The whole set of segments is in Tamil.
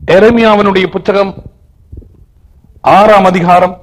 எரேமியாவினுடைய புத்தகம் ஆறாம் அதிகாரம்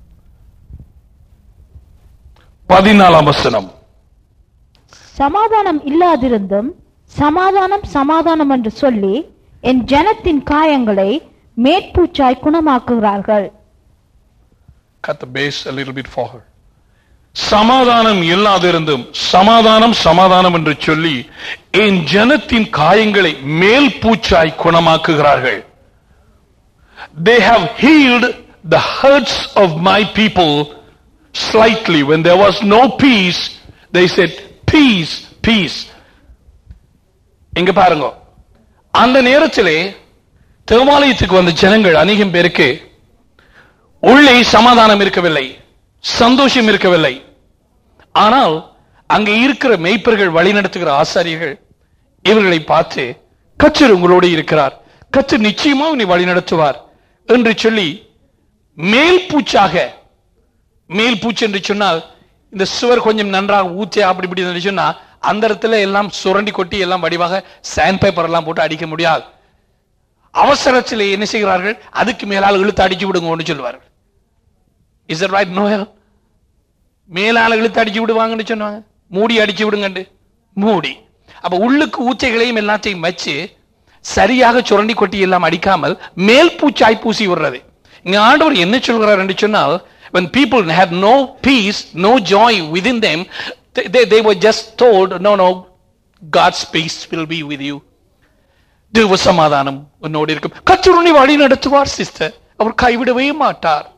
பதினாலாம் வசனம் சமாதானம் இல்லாதிருந்தும் சமாதானம் சமாதானம் என்று சொல்லி என் ஜனத்தின் காயங்களை மேற்பூச்சாய் குணமாக்குகிறார்கள் cut the base a little bit forward. சமாதானம் இல்லாதிருந்தும் சமாதானம் சமாதானம் என்று சொல்லி என் ஜனத்தின் காயங்களை மேல் பூச்சாய் குணமாக்குகிறார்கள் they have healed the hurts of my people slightly when there was no peace they said peace peace இங்க பாருங்க அந்த நேரத்திலே தேவாலயத்துக்கு வந்த ஜனங்கள் அநேகம் பேருக்கு உள்ளே சமாதானம் இருக்கவில்லை சந்தோஷம் இருக்கவில்லை ஆனால் அங்கே இருக்கிற மெய்ப்பர்கள் வழிநடத்துகிற ஆசாரியர்கள் இவர்களை பார்த்து கச்சர் உங்களோடு இருக்கிறார் கச்சர் நிச்சயமா உன்னை வழிநடத்துவார் என்று சொல்லி மேல் பூச்சாக மேல் பூச்சு என்று சொன்னால் இந்த சுவர் கொஞ்சம் நன்றாக ஊத்தி அப்படி இப்படி என்று சொன்னா அந்த இடத்துல எல்லாம் சுரண்டி கொட்டி எல்லாம் வடிவாக சாண்ட் பேப்பர் எல்லாம் போட்டு அடிக்க முடியாது அவசரத்தில் என்ன செய்கிறார்கள் அதுக்கு மேலால் இழுத்து அடிச்சு விடுங்கன்னு சொல்லுவார்கள் இஸ் it ரைட் நோயல் மேலால இழுத்து அடிச்சு விடுவாங்கன்னு சொன்னாங்க மூடி அடிச்சு விடுங்கண்டு மூடி அப்ப உள்ளுக்கு ஊச்சைகளையும் எல்லாத்தையும் வச்சு சரியாக சுரண்டி கொட்டி எல்லாம் அடிக்காமல் மேல் பூச்சாய் பூசி விடுறது இங்க ஆண்டவர் என்ன சொல்கிறார் என்று சொன்னால் when people had no peace no joy within them they, they, they were just told no no God's peace will be with you தேவ சமாதானம் உன்னோடு இருக்கும் கத்தருணை வழி நடத்துவார் சிஸ்டர் அவர் கைவிடவே மாட்டார்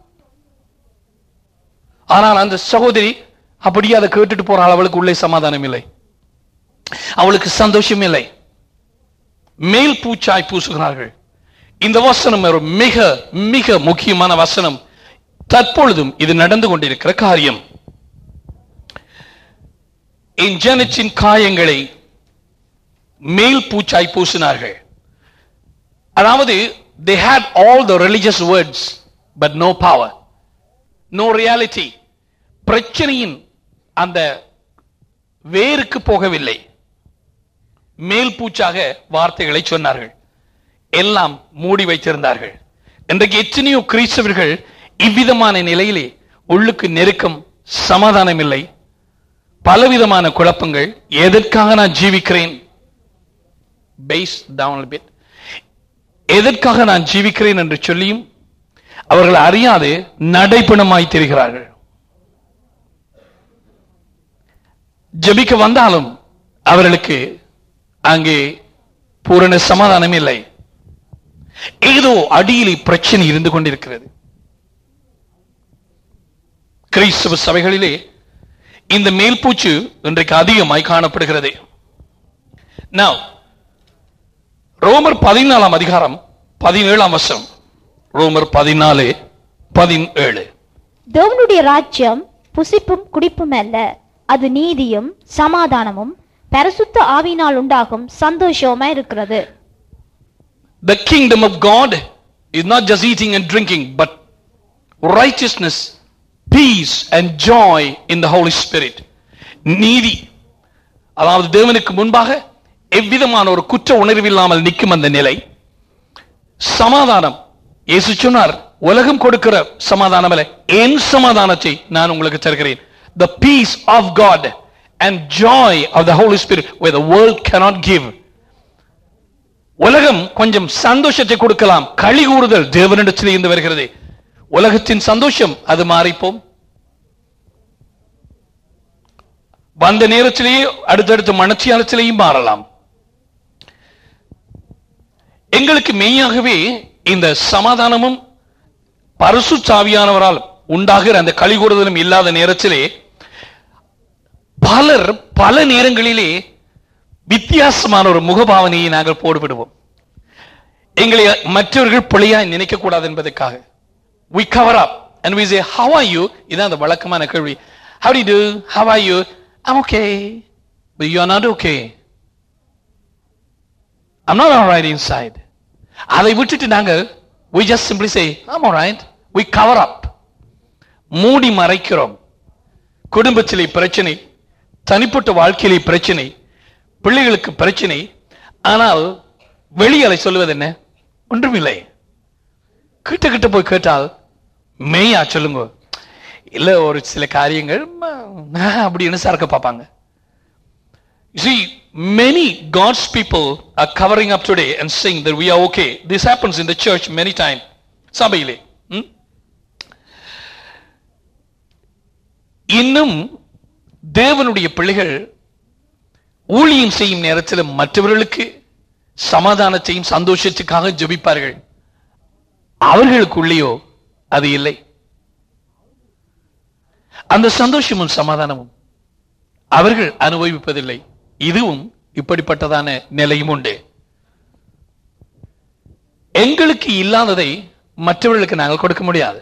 ஆனால் அந்த சகோதரி அப்படியே அதை கேட்டுட்டு போறாள் அவளுக்கு உள்ளே சமாதானம் இல்லை அவளுக்கு சந்தோஷம் இல்லை மேல் பூச்சாய் பூசுகிறார்கள் இந்த வசனம் ஒரு மிக மிக முக்கியமான வசனம் தற்பொழுதும் இது நடந்து கொண்டிருக்கிற காரியம் என் ஜனத்தின் காயங்களை மேல் பூச்சாய் பூசினார்கள் அதாவது they had all the religious words but no power no reality பிரச்சனையின் அந்த வேருக்கு போகவில்லை மேல் பூச்சாக வார்த்தைகளை சொன்னார்கள் எல்லாம் மூடி வைத்திருந்தார்கள் இன்றைக்கு எத்தனையோ கிறிஸ்தவர்கள் இவ்விதமான நிலையிலே உள்ளுக்கு நெருக்கம் சமாதானம் இல்லை பலவிதமான குழப்பங்கள் எதற்காக நான் ஜீவிக்கிறேன் பேஸ் டவுன் பிட் எதற்காக நான் ஜீவிக்கிறேன் என்று சொல்லியும் அவர்கள் அறியாது நடைப்பணமாய் தெரிகிறார்கள் ஜெபிக்க வந்தாலும் அவர்களுக்கு அங்கே பூரண சமாதானம் இல்லை ஏதோ அடியிலே பிரச்சனை இருந்து கொண்டிருக்கிறது கிறிஸ்தவ சபைகளிலே இந்த மேல்பூச்சு இன்றைக்கு அதிகமாய் காணப்படுகிறது Now, ரோமர் பதினாலாம் அதிகாரம் பதினேழாம் வருஷம் ரோமர் பதினாலு பதினேழு தேவனுடைய ராஜ்யம் புசிப்பும் குடிப்பும் அல்ல அது நீதியும் சமாதானமும் பரிசுத்த ஆவியினால் உண்டாகும் சந்தோஷமா இருக்கிறது The kingdom of God is not just eating and drinking, but righteousness, peace, and joy in the Holy Spirit. நீதி அதாவது தேவனுக்கு முன்பாக எவ்விதமான ஒரு குற்ற உணர்வில்லாமல் நிற்கும் அந்த நிலை சமாதானம் இயேசு சொன்னார் உலகம் கொடுக்கிற சமாதானம் அல்ல என் சமாதானத்தை நான் உங்களுக்கு தருகிறேன் the peace of God and joy of the Holy Spirit where the world cannot give உலகம் கொஞ்சம் சந்தோஷத்தை கொடுக்கலாம் களி கூறுதல் தேவனிடத்தில் இருந்து வருகிறது உலகத்தின் சந்தோஷம் அது மாறிப்போம் வந்த நேரத்திலேயே அடுத்தடுத்த மனச்சியாலத்திலேயும் மாறலாம் எங்களுக்கு மெய்யாகவே இந்த சமாதானமும் பரிசு சாவியானவரால் உண்டாகிற அந்த கலிகூறுதலும் இல்லாத நேரத்திலே பலர் பல நேரங்களிலே வித்தியாசமான ஒரு முகபாவனையை நாங்கள் போடுவிடுவோம் எங்களை மற்றவர்கள் பிழையாய் நினைக்க கூடாது என்பதற்காக we cover up and we say how are you இதான் அந்த வழக்கமான கேள்வி how do you do how are you i'm okay but you are not okay i'm not all right inside அதை விட்டுட்டு நாங்கள் we just simply say i'm all right we cover up மூடி மறைக்கிறோம் குடும்பத்திலே பிரச்சனை தனிப்பட்ட வாழ்க்கையிலே பிரச்சனை பிள்ளைகளுக்கு பிரச்சனை ஆனால் வெளியலை சொல்லுவது என்ன ஒன்றுமில்லை கிட்ட கிட்ட போய் கேட்டால் மெய்யா சொல்லுங்க இல்ல ஒரு சில காரியங்கள் ம, அப்படின்னு சரக்க பார்ப்பாங்க You see, many God's people are covering up today and saying that we are okay. This happens in the church many times. சபையிலே ம்? இன்னும் தேவனுடைய பிள்ளைகள் ஊழியம் செய்யும் நேரத்தில் மற்றவர்களுக்கு சமாதானத்தையும் சந்தோஷத்துக்காக ஜெபிப்பார்கள் அவர்களுக்குள்ளேயோ அது இல்லை அந்த சந்தோஷமும் சமாதானமும் அவர்கள் அனுபவிப்பதில்லை இதுவும் இப்படிப்பட்டதான நிலையும் உண்டு எங்களுக்கு இல்லாததை மற்றவர்களுக்கு நாங்கள் கொடுக்க முடியாது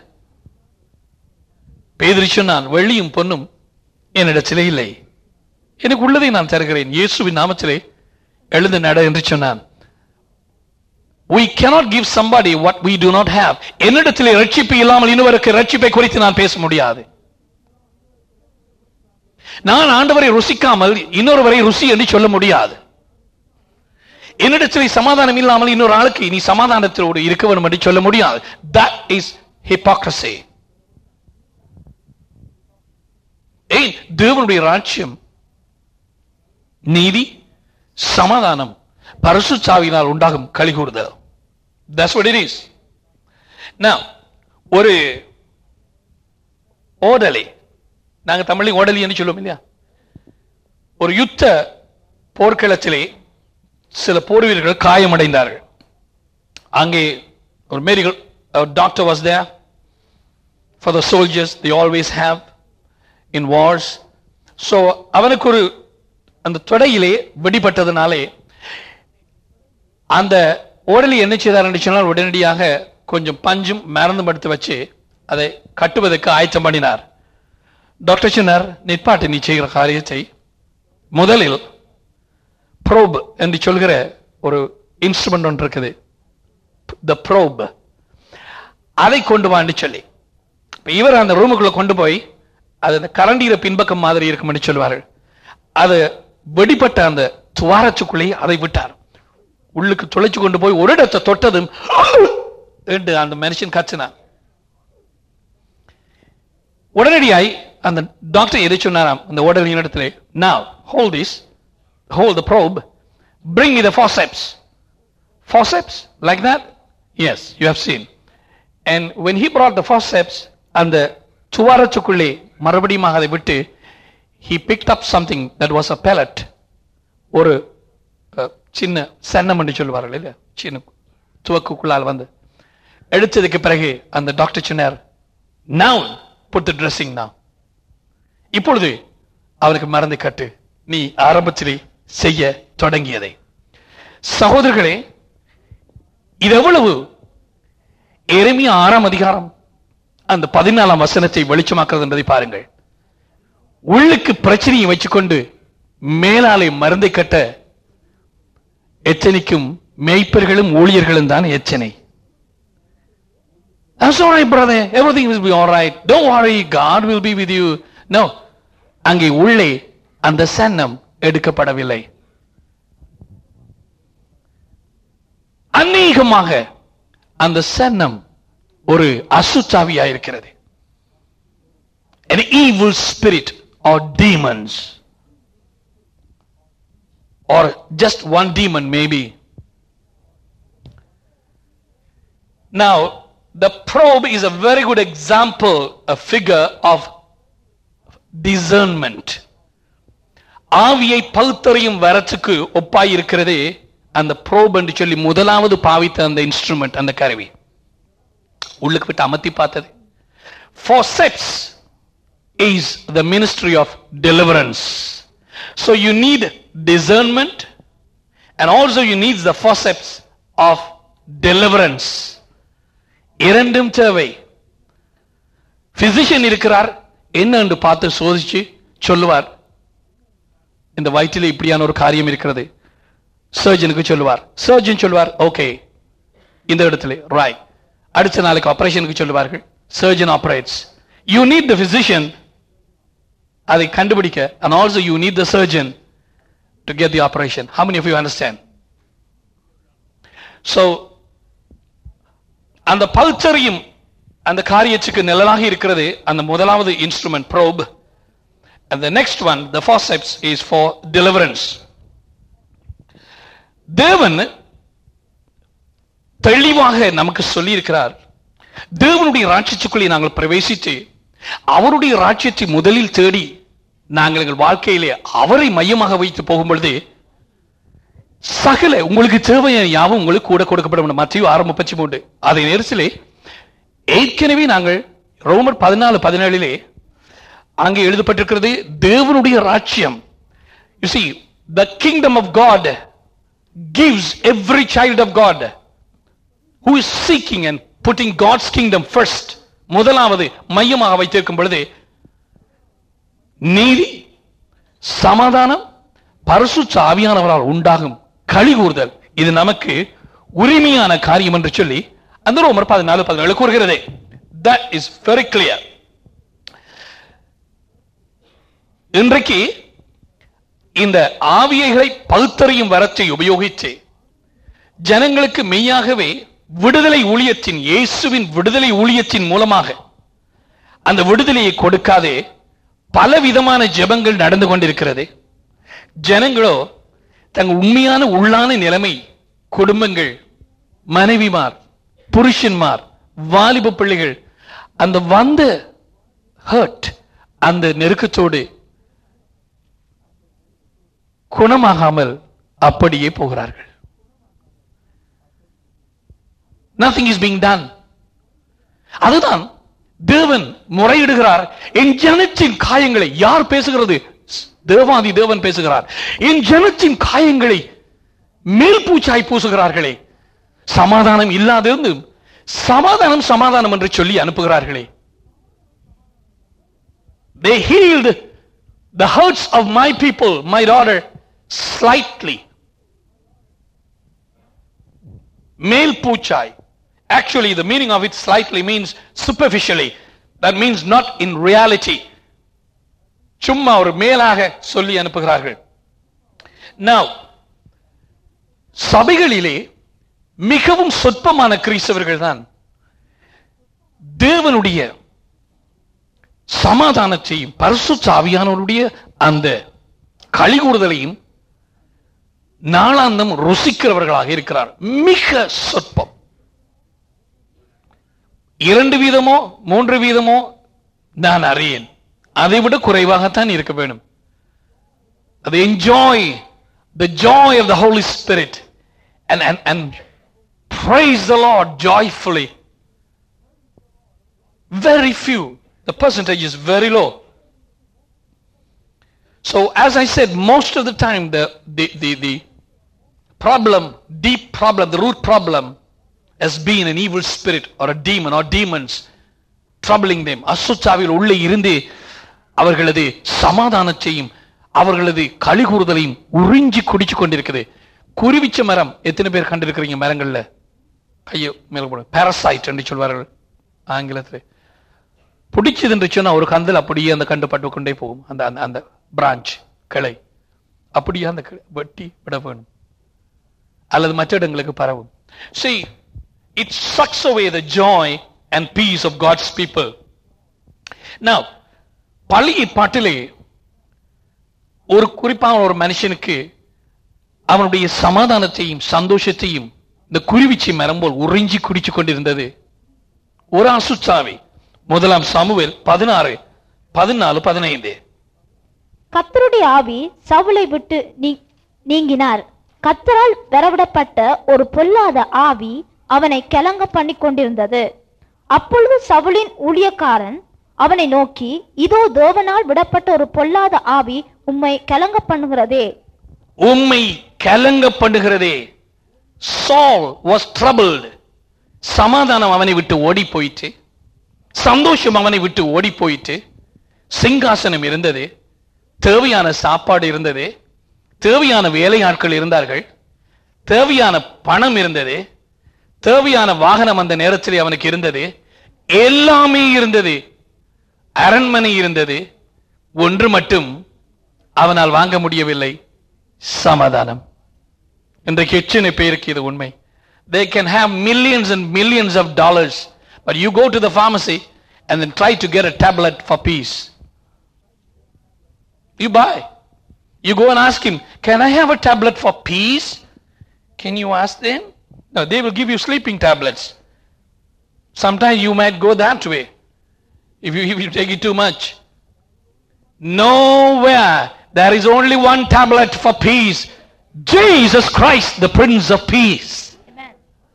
பேதிரி சொன்னான் வெள்ளியும் பொன்னும் என்னிடத்திலே இல்லை எனக்கு உள்ளதை நான் தருகிறேன் இயேசுவின் நாமத்திலே எழுந்து நட என்று சொன்னான் we cannot give somebody what we do not have என்னிடத்திலே ரட்சிப்பு இல்லாமல் இன்னொருக்கு ரட்சிப்பை குறித்து நான் பேச முடியாது நான் ஆண்டவரை ருசிக்காமல் இன்னொருவரை ருசி என்று சொல்ல முடியாது என்னிடத்தில் சமாதானம் இல்லாமல் இன்னொரு ஆளுக்கு நீ சமாதானத்தோடு இருக்க வேண்டும் என்று சொல்ல முடியாது தட் இஸ் hypocrisy ஏய் தேவனுடைய ராஜ்யம் நீதி சமாதானம் பரிசுத்தாவினால் உண்டாகும் கலிகூறுதல் that's what it is now ஒரு ஓடலை நாங்க தமிழில் ஓடலி என்று சொல்லுவோம் இல்லையா ஒரு யுத்த போர்க்களத்திலே சில போர் வீரர்கள் காயமடைந்தார்கள் அங்கே ஒரு மேரிகள் doctor was there for the soldiers they always have in wars so அவனுக்கு ஒரு அந்த தொடையிலே வெடிப்பட்டதுனாலே அந்த ஓடலி என்ன செய்தார் என்று சொன்னால் உடனடியாக கொஞ்சம் பஞ்சும் மருந்தும் எடுத்து வச்சு அதை கட்டுவதற்கு ஆயத்தம் பண்ணினார் டாக்டர் சொன்னார் நிற்பாட்டு நீ செய்கிற காரியத்தை முதலில் ப்ரோப் என்று சொல்கிற ஒரு இன்ஸ்ட்ருமெண்ட் ஒன்று இருக்குது த ப்ரோப் அதை கொண்டு வான்னு சொல்லி இப்ப இவர் அந்த ரூமுக்குள்ள கொண்டு போய் அது அந்த கரண்டியில பின்பக்கம் மாதிரி இருக்கும்னு சொல்லுவார்கள் அது வெடிப்பட்ட அந்த துவாரச்சுக்குள்ளே அதை விட்டார் உள்ளுக்கு துளைச்சு கொண்டு போய் ஒரு இடத்தை தொட்டதும் என்று அந்த மனுஷன் கச்சினான் உடனடியாய் அந்த டாக்டர் எதை சொன்னாராம் அந்த உடலின் இடத்திலே now hold this hold the probe bring me the forceps forceps like that yes you have seen and when he brought the forceps அந்த துவாரத்துக்குள்ளே மறுபடியும் அதை விட்டு he picked up something that was a pellet ஒரு அஹ், சின்ன சன்னம் என்று சொல்லுவார்கள் இல்லையா சின்ன துவக்குக்குள்ளால் வந்து எடுத்ததுக்கு பிறகு அந்த டாக்டர் சொன்னார் now put the dressing now இப்பொழுது அவனுக்கு மறந்து கட்டு நீ ஆரம்பத்திலே செய்ய தொடங்கியதை சகோதரர்களே இது எவ்வளவு எருமியா ஆறாம் அதிகாரம் அந்த பதினாலாம் வசனத்தை வெளிச்சமாக்குறது என்பதை பாருங்கள் உள்ளுக்கு பிரச்சனையை வச்சுக்கொண்டு மேலாலே மருந்தை கட்ட எச்சனிக்கும் மேய்ப்பர்களும் ஊழியர்களும் தான் எச்சனை That's all right, brother. Everything will be all right. Don't worry. God will be with you. No. அங்கே உள்ளே அந்த சன்னம் எடுக்கப்படவில்லை அநேகமாக அந்த சன்னம் ஒரு அசுத்தாவியா இருக்கிறது an evil spirit or demons or just one demon maybe now the probe is a very good example a figure of discernment ஆவியை பகுத்தறியும் வரத்துக்கு ஒப்பாய் இருக்கிறதே அந்த ப்ரோப் என்று சொல்லி முதலாவது பாவித்த அந்த இன்ஸ்ட்ருமெண்ட் அந்த கருவி உள்ளுக்கு விட்டு அமர்த்தி பார்த்தது forceps is the ministry of deliverance so you need discernment and also you need the forceps of deliverance இரண்டும் தேவை பிசிஷியன் இருக்கிறார் என்ன என்று பார்த்து சோதிச்சு சொல்லுவார் இந்த வயிற்றில் இப்படியான ஒரு காரியம் இருக்கிறது சர்ஜனுக்கு சொல்லுவார் சர்ஜன் சொல்லுவார் ஓகே இந்த இடத்துல ராய் அடுத்த நாளைக்கு ஆபரேஷனுக்கு சொல்லுவார்கள் surgeon operates you need the physician அதை கண்டுபிடிக்க and also you need the surgeon to get the operation how many of you understand so அந்த பல்ச்சரியும் அந்த காரியத்துக்கு நிழலாக இருக்கிறது அந்த முதலாவது instrument probe and the next one the forceps is for deliverance தேவன் தெளிவாக நமக்கு சொல்லி இருக்கிறார் தேவனுடைய ராட்சியத்துக்குள்ளே நாங்கள் பிரவேசித்து அவருடைய ராட்சியத்தை முதலில் தேடி நாங்கள் எங்கள் வாழ்க்கையிலே அவரை மையமாக வைத்து போகும் பொழுது சகல உங்களுக்கு தேவையான யாவும் உங்களுக்கு கூட கொடுக்கப்படும் மத்திய ஆறு முப்பத்தி மூன்று அதை நேரத்திலே ஏற்கனவே நாங்கள் ரோமர் பதினாலு பதினேழிலே அங்கே எழுதப்பட்டிருக்கிறது தேவனுடைய ராட்சியம் you see the kingdom of god gives every child of god who is seeking and putting god's kingdom first முதலாவது மையமாக வைத்திருக்கும் பொழுது நீதி சமாதானம் பரிசுத்த ஆவியானவரால் உண்டாகும் களி கூறுதல் இது நமக்கு உரிமையான காரியம் என்று சொல்லி அந்த ரோமர் பதினாலு பதினேழு கூறுகிறது that is very clear இன்றைக்கு இந்த ஆவியைகளை பகுத்தறியும் வரத்தை உபயோகித்து ஜனங்களுக்கு மெய்யாகவே விடுதலை ஊழியத்தின் இயேசுவின் விடுதலை ஊழியத்தின் மூலமாக அந்த விடுதலையை கொடுக்காதே பல விதமான ஜெபங்கள் நடந்து கொண்டிருக்கிறது ஜனங்களோ தங்கள் உண்மையான உள்ளான நிலைமை குடும்பங்கள் மனைவிமார் புருஷன்மார் வாலிப பிள்ளைகள் அந்த வந்த ஹர்ட் அந்த நெருக்கத்தோடு குணமாகாமல் அப்படியே போகிறார்கள் நத்திங் இஸ் பீங் டன் அதுதான் தேவன் முறையிடுகிறார் என் ஜனத்தின் காயங்களை யார் பேசுகிறது தேவாதி தேவன் பேசுகிறார் என் ஜனத்தின் காயங்களை மேல் பூச்சாய் பூசுகிறார்களே சமாதானம் இல்லாதிருந்து சமாதானம் சமாதானம் என்று சொல்லி அனுப்புகிறார்களே they healed the hurts of my people my daughter slightly மேல் பூச்சாய் actually the meaning of it slightly means superficially that means not in reality சும்மா ஒரு மேலாக சொல்லி அனுப்புகிறார்கள் now சபைகளிலே மிகவும் சொற்பமான கிறிஸ்தவர்கள் தான் தேவனுடைய சமாதானத்தையும் பரிசுத்த ஆவியானவருடைய அந்த கழிகூடுதலையும் நாளாந்தம் ருசிக்கிறவர்களாக இருக்கிறார் மிக சொற்பம் இரண்டு வீதமோ மூன்று வீதமோ நான் அறியேன் அதை விட குறைவாகத்தான் இருக்க வேண்டும் அது enjoy the joy of the Holy Spirit and and and praise the Lord joyfully. Very few. The percentage is very low. So as I said, most of the time the the the, the problem, deep problem, the root problem has been an evil spirit or a demon or demons troubling them. அசுத்தாவில் உள்ளே இருந்து அவர்களது சமாதானத்தையும் அவர்களது கழிகூறுதலையும் உறிஞ்சி குடிச்சு கொண்டிருக்குது குருவிச்ச மரம் எத்தனை பேர் கண்டிருக்கிறீங்க மரங்கள்ல ஐயோ மேல போட பாரசைட் என்று சொல்வார்கள் ஆங்கிலத்தில் பிடிச்சது என்று சொன்னா ஒரு கந்தில் அப்படியே அந்த கண்டு பட்டு கொண்டே போகும் அந்த அந்த அந்த பிரான்ச் கிளை அப்படியே அந்த கிளை வெட்டி விட வேணும் அல்லது மற்ற இடங்களுக்கு பரவும் see it sucks away the joy and peace of God's people now பழைய பாட்டிலே ஒரு குறிப்பான ஒரு மனுஷனுக்கு அவனுடைய சமாதானத்தையும் சந்தோஷத்தையும் இந்த குருவிச்சி மரம் போல் உறிஞ்சி குடிச்சு கொண்டிருந்தது ஒரு அசுச்சாவி முதலாம் சாமுவேல் பதினாறு பதினாலு பதினைந்து கத்தருடைய ஆவி சவுலை விட்டு நீ- நீங்கினார் கத்தரால் வரவிடப்பட்ட ஒரு பொல்லாத ஆவி அவனை கலங்க பண்ணி கொண்டிருந்தது அப்பொழுது சவுலின் ஊழியக்காரன் அவனை நோக்கி இதோ தேவனால் விடப்பட்ட ஒரு பொல்லாத ஆவி உம்மை கலங்க பண்ணுகிறதே உம்மை கலங்க பண்ணுகிறதே சால் வாஸ் troubled சமாதானம் அவனை விட்டு ஓடி போயிட்டு சந்தோஷம் அவனை விட்டு ஓடி போயிட்டு சிங்காசனம் இருந்தது தேவையான சாப்பாடு இருந்தது தேவையான வேலையாட்கள் இருந்தார்கள் தேவையான பணம் இருந்தது தேவையான வாகனம் அந்த நேரத்தில் அவனுக்கு இருந்தது எல்லாமே இருந்தது அரண்மனை இருந்தது ஒன்று மட்டும் அவனால் வாங்க முடியவில்லை சமாதானம் இன்றைக்கு எத்தனை பேருக்கு இது உண்மை they can have millions and millions of dollars, but you go to the pharmacy and then try to get a tablet for peace. You buy. You go and ask him, Can I have a tablet for peace? Can you ask them? No, they will give you sleeping tablets. Sometimes you might go that way if you, if you take it too much. Nowhere there is only one tablet for peace Jesus Christ, the Prince of Peace. Amen.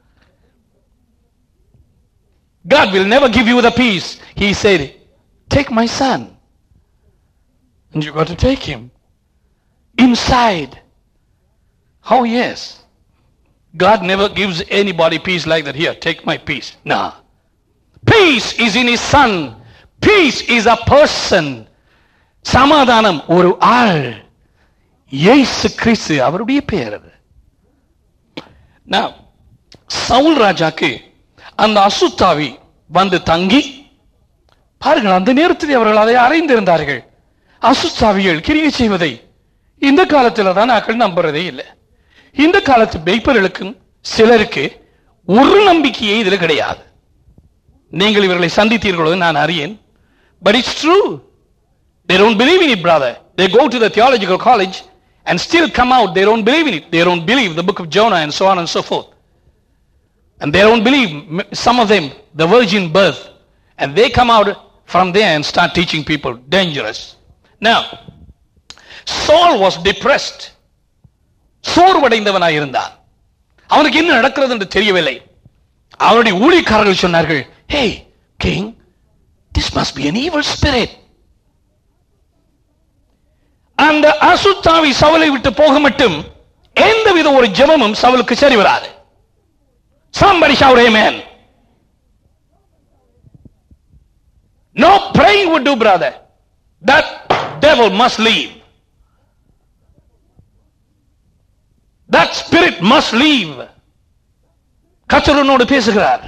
God will never give you the peace. He said, Take my son. And you got to take him. Inside. Oh, yes. God never gives anybody peace like that. Here, take my peace. Nah. Peace is in his son. Peace is a person. சமாதானம் ஒரு ஆள் இயேசு கிறிஸ்து அவருடைய பெயர் அது Now, சவுல் ராஜாக்கு அந்த அசுத்தாவி வந்து தங்கி பாருங்கள் அந்த நேரத்தில் அவர்கள் அதை அறிந்திருந்தார்கள் அசுத்தாவிகள் கிரியை செய்வதை இந்த காலத்தில் தான் நாங்கள் நம்புறதே இல்லை இந்த காலத்து பெய்ப்பர்களுக்கும் சிலருக்கு ஒரு நம்பிக்கையே இதில் கிடையாது நீங்கள் இவர்களை சந்தித்தீர்களோ நான் அறியேன் but it's true they don't believe in it brother they go to the theological college and still come out they don't believe in it they don't believe the book of jonah and so on and so forth and they don't believe m- some of them the virgin birth and they come out from there and start teaching people dangerous now saul was depressed சோர்வடைந்தவனாய் இருந்தான் அவனுக்கு என்ன நடக்கிறது என்று தெரியவில்லை அவருடைய ஊழியக்காரர்கள் சொன்னார்கள் hey king this must be an evil spirit அந்த அசுத்தாவி சவலை விட்டு போக மட்டும் எந்தவித ஒரு ஜெபமும் சவலுக்கு சரி வராது Somebody shout amen. No praying would do, brother. That devil must leave. That spirit must leave. கத்தருனோடு பேசுகிறார்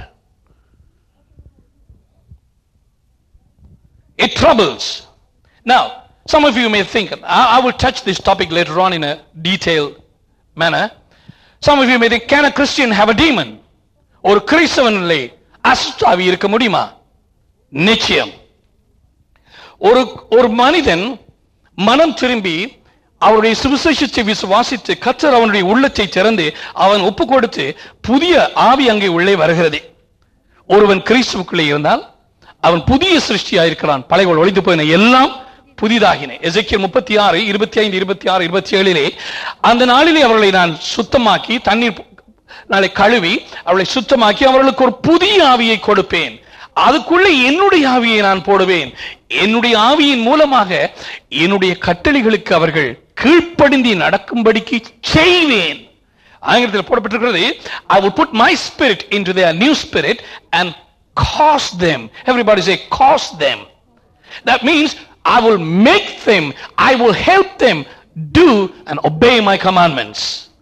It troubles. Now, some of you may think, I, I will touch this topic later on in a detailed manner. Some of you may think, can a Christian have a demon? ஒரு கிறிஸ்தவனிலே அசுத்தாவி இருக்க முடியுமா நிச்சயம் ஒரு ஒரு மனிதன் மனம் திரும்பி அவருடைய சுவிசேஷத்தை விசுவாசித்து கத்தர் அவனுடைய உள்ளத்தை திறந்து அவன் ஒப்பு கொடுத்து புதிய ஆவி அங்கே உள்ளே வருகிறது ஒருவன் கிறிஸ்துவுக்குள்ளே இருந்தால் அவன் புதிய சிருஷ்டியா இருக்கிறான் பழையவள் ஒழித்து போயின எல்லாம் புதிதாகின எசைக்கியல் முப்பத்தி ஆறு இருபத்தி ஐந்து இருபத்தி ஆறு இருபத்தி ஏழிலே அந்த நாளிலே அவர்களை நான் சுத்தமாக்கி தண்ணீர் நாளை கழுவி அவளை சுத்தமாக்கி அவர்களுக்கு ஒரு புதிய ஆவியை கொடுப்பேன் அதுக்குள்ளே என்னுடைய ஆவியை நான் போடுவேன் என்னுடைய ஆவியின் மூலமாக என்னுடைய கட்டளைகளுக்கு அவர்கள் கீழ்ப்படிந்தி நடக்கும்படிக்கு செய்வேன் ஆங்கிலத்தில் போடப்பட்டிருக்கிறது I will put my spirit into their new spirit and cause them everybody say cause them that means I will make them I will help them do and obey my commandments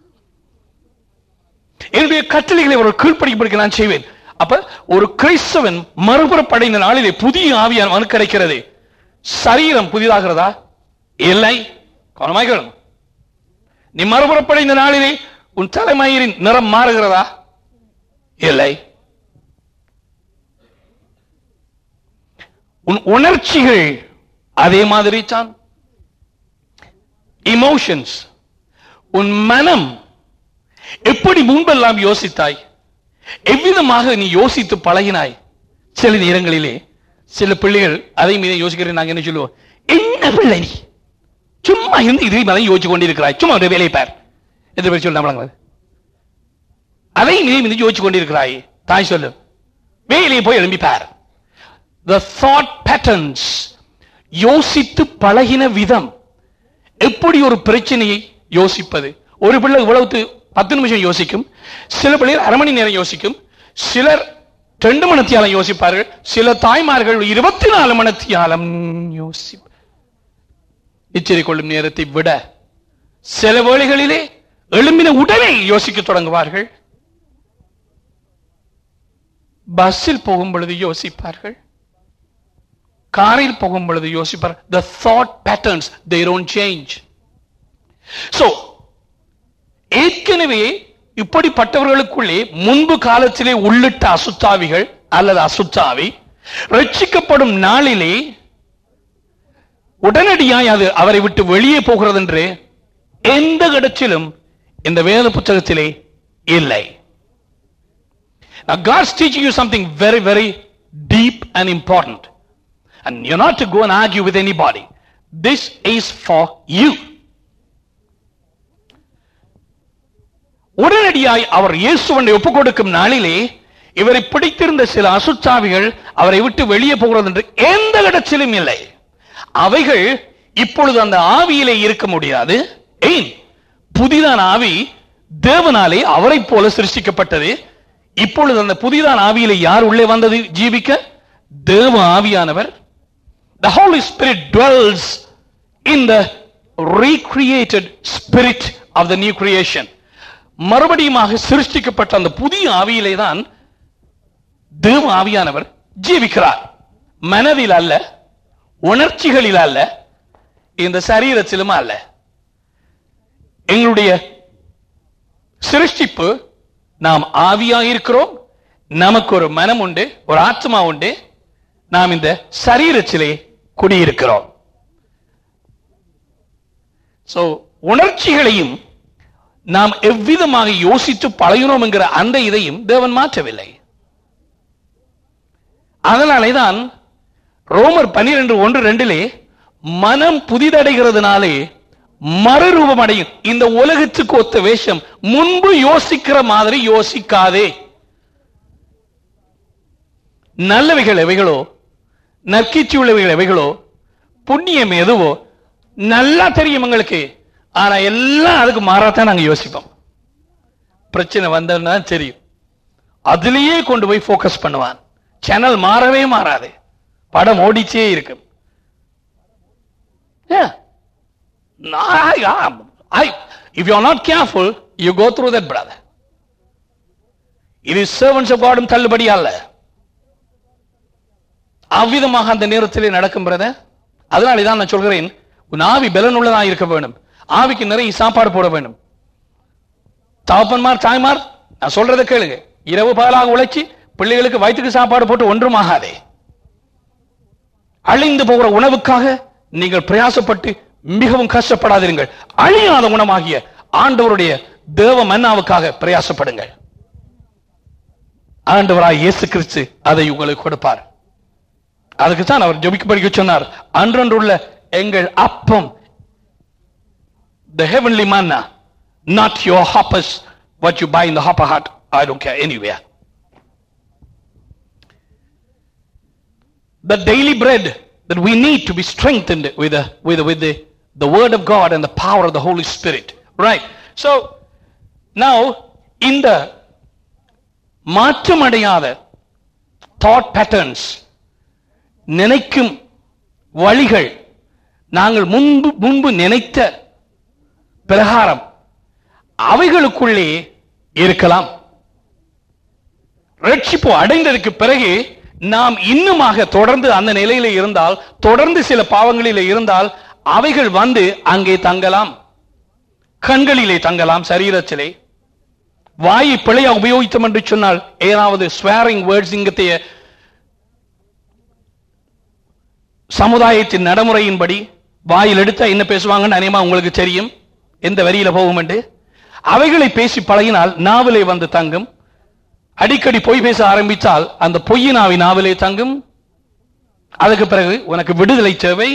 என்னுடைய கட்டளைகளை அவர்கள் கீழ்ப்படிப்படிக்க நான் செய்வேன் அப்ப ஒரு கிறிஸ்தவன் மறுபுறப்படைந்த நாளிலே புதிய ஆவியான் அவனுக்கு கிடைக்கிறது சரீரம் புதிதாகிறதா இல்லை கவனமாய் கேளுங்க நீ மறுபுறப்படைந்த நாளிலே உன் தலைமயிரின் நிறம் மாறுகிறதா இல்லை உன் உணர்ச்சிகள் அதே மாதிரி தான் இமோஷன்ஸ் உன் மனம் எப்படி முன்பெல்லாம் யோசித்தாய் எவ்விதமாக நீ யோசித்து பழகினாய் சில நேரங்களிலே சில பிள்ளைகள் அதை மீது யோசிக்கிறேன் நாங்க என்ன சொல்லுவோம் என்ன பிள்ளை நீ சும்மா இருந்து இதை மாதிரி யோசிச்சு கொண்டிருக்கிறாய் சும்மா ஒரு வேலையை பார் எதிர் பேர் சொல்ல அதை மீது மீது யோசிச்சு கொண்டிருக்கிறாய் தாய் சொல்லு வேலையை போய் எழும்பி பார் the thought patterns யோசித்து பழகின விதம் எப்படி ஒரு பிரச்சனையை யோசிப்பது ஒரு பிள்ளை இவ்வளவு பத்து நிமிஷம் யோசிக்கும் சில பிள்ளைகள் அரை மணி நேரம் யோசிக்கும் சிலர் ரெண்டு மணத்தியாலம் யோசிப்பார்கள் சில தாய்மார்கள் இருபத்தி நாலு மணத்தியாலம் யோசி எச்சரிக்கை கொள்ளும் நேரத்தை விட சில வேளைகளிலே எழும்பின உடனே யோசிக்க தொடங்குவார்கள் பஸ்ஸில் போகும் பொழுது யோசிப்பார்கள் காரில் போகும் பொழுது யோசிப்பார் the thought patterns they don't change so ஏற்கனவே இப்படிப்பட்டவர்களுக்குள்ளே முன்பு காலத்திலே உள்ளிட்ட அசுத்தாவிகள் அல்லது அசுத்தாவி ரட்சிக்கப்படும் நாளிலே உடனடியாய் அது அவரை விட்டு வெளியே போகிறது என்று எந்த இடத்திலும் இந்த வேத புத்தகத்திலே இல்லை Now God's teaching you something very, very deep and important. And you're not to go and argue with anybody. This is for you. உடனடியாய் அவர் இயேசுவனை ஒப்புக் கொடுக்கும் நாளிலே இவரை பிடித்திருந்த சில அசுத்தாவிகள் அவரை விட்டு வெளியே போகிறது என்று எந்த இடத்திலும் இல்லை அவைகள் இப்பொழுது அந்த ஆவியிலே இருக்க முடியாது ஏன் புதிதான ஆவி தேவனாலே அவரை போல சிருஷ்டிக்கப்பட்டது இப்பொழுது அந்த புதிதான ஆவியிலே யார் உள்ளே வந்தது ஜீவிக்க தேவ ஆவியானவர் the holy spirit dwells in the recreated spirit of the new creation மறுபடியுமாக சிருஷ்டிக்கப்பட்ட அந்த புதிய ஆவியிலே தான் தேவ ஆவியானவர் ஜீவிக்கிறார் மனதில் அல்ல உணர்ச்சிகளில் அல்ல இந்த சரீரத்திலும் அல்ல எங்களுடைய சிருஷ்டிப்பு நாம் ஆவியாக இருக்கிறோம் நமக்கு ஒரு மனம் உண்டு ஒரு ஆத்மா உண்டு நாம் இந்த சரீரத்திலே குடியிருக்கிறோம் சோ உணர்ச்சிகளையும் நாம் எவ்விதமாக யோசித்து பழகினோம் என்கிற அந்த இதையும் தேவன் மாற்றவில்லை அதனாலே தான் ரோமர் பன்னிரண்டு ஒன்று ரெண்டிலே மனம் புதிதடைகிறதுனாலே மறுரூபம் அடையும் இந்த உலகத்துக்கு ஒத்த வேஷம் முன்பு யோசிக்கிற மாதிரி யோசிக்காதே நல்லவைகள் எவைகளோ நற்கீச்சி உள்ளவைகள் எவைகளோ புண்ணியம் எதுவோ நல்லா தெரியும் எங்களுக்கு ஆனா எல்லாம் அதுக்கு மாறாத்தான் நாங்க யோசிப்போம் பிரச்சனை வந்ததுன்னா தெரியும் அதுலயே கொண்டு போய் ஃபோக்கஸ் பண்ணுவான் சேனல் மாறவே மாறாது படம் ஓடிச்சே இருக்கும் Yeah. I, I, I, if you're not careful, you go through that, brother. இது servants of God தள்ளுபடி அல்ல அவ்விதமாக அந்த நேரத்திலே நடக்கும் பிரதர் அதனால தான் நான் சொல்கிறேன் உன் ஆவி பலன் உள்ளதாக இருக்க வேண்டும் ஆவிக்கு நிறைய சாப்பாடு போட வேண்டும் தகப்பன்மார் தாய்மார் நான் சொல்றதை கேளுங்க இரவு பகலாக உழைச்சி பிள்ளைகளுக்கு வயிற்றுக்கு சாப்பாடு போட்டு ஒன்றும் ஆகாதே அழிந்து போகிற உணவுக்காக நீங்கள் பிரயாசப்பட்டு மிகவும் கஷ்டப்படாதீர்கள் அழியாத குணமாகிய ஆண்டவருடைய தேவ மன்னாவுக்காக பிரயாசப்படுங்கள் ஆண்டவராய் இயேசு கிறிஸ்து அதை உங்களுக்கு கொடுப்பார் அதுக்கு தான் அவர் ஜெபிக்க படிக்க சொன்னார் அன்றன்றுள்ள எங்கள் அப்பம் the heavenly manna not your hoppers what you buy in the hopper hut i don't care anywhere the daily bread that we need to be strengthened with the, with the, with the, the word of God and the power of the Holy Spirit. Right. So, now, இந்த மாற்றமடையாத thought patterns நினைக்கும் வழிகள் நாங்கள் முன்பு முன்பு நினைத்த பிரகாரம் அவைகளுக்குள்ளே இருக்கலாம் ரட்சிப்பு அடைந்ததுக்கு பிறகு நாம் இன்னுமாக தொடர்ந்து அந்த நிலையில இருந்தால் தொடர்ந்து சில பாவங்களில இருந்தால் அவைகள் வந்து அங்கே தங்கலாம் கண்களிலே தங்கலாம் சரீரத்திலே வாயை பிழையா உபயோகித்தோம் என்று சொன்னால் ஏதாவது ஸ்வேரிங் வேர்ட்ஸ் இங்கத்தைய சமுதாயத்தின் நடைமுறையின்படி வாயில் எடுத்தா என்ன பேசுவாங்கன்னு அநேகமா உங்களுக்கு தெரியும் எந்த வரியில போகும் என்று அவைகளை பேசி பழகினால் நாவிலே வந்து தங்கும் அடிக்கடி பொய் பேச ஆரம்பித்தால் அந்த பொய்யினாவி நாவிலே தங்கும் அதுக்கு பிறகு உனக்கு விடுதலை தேவை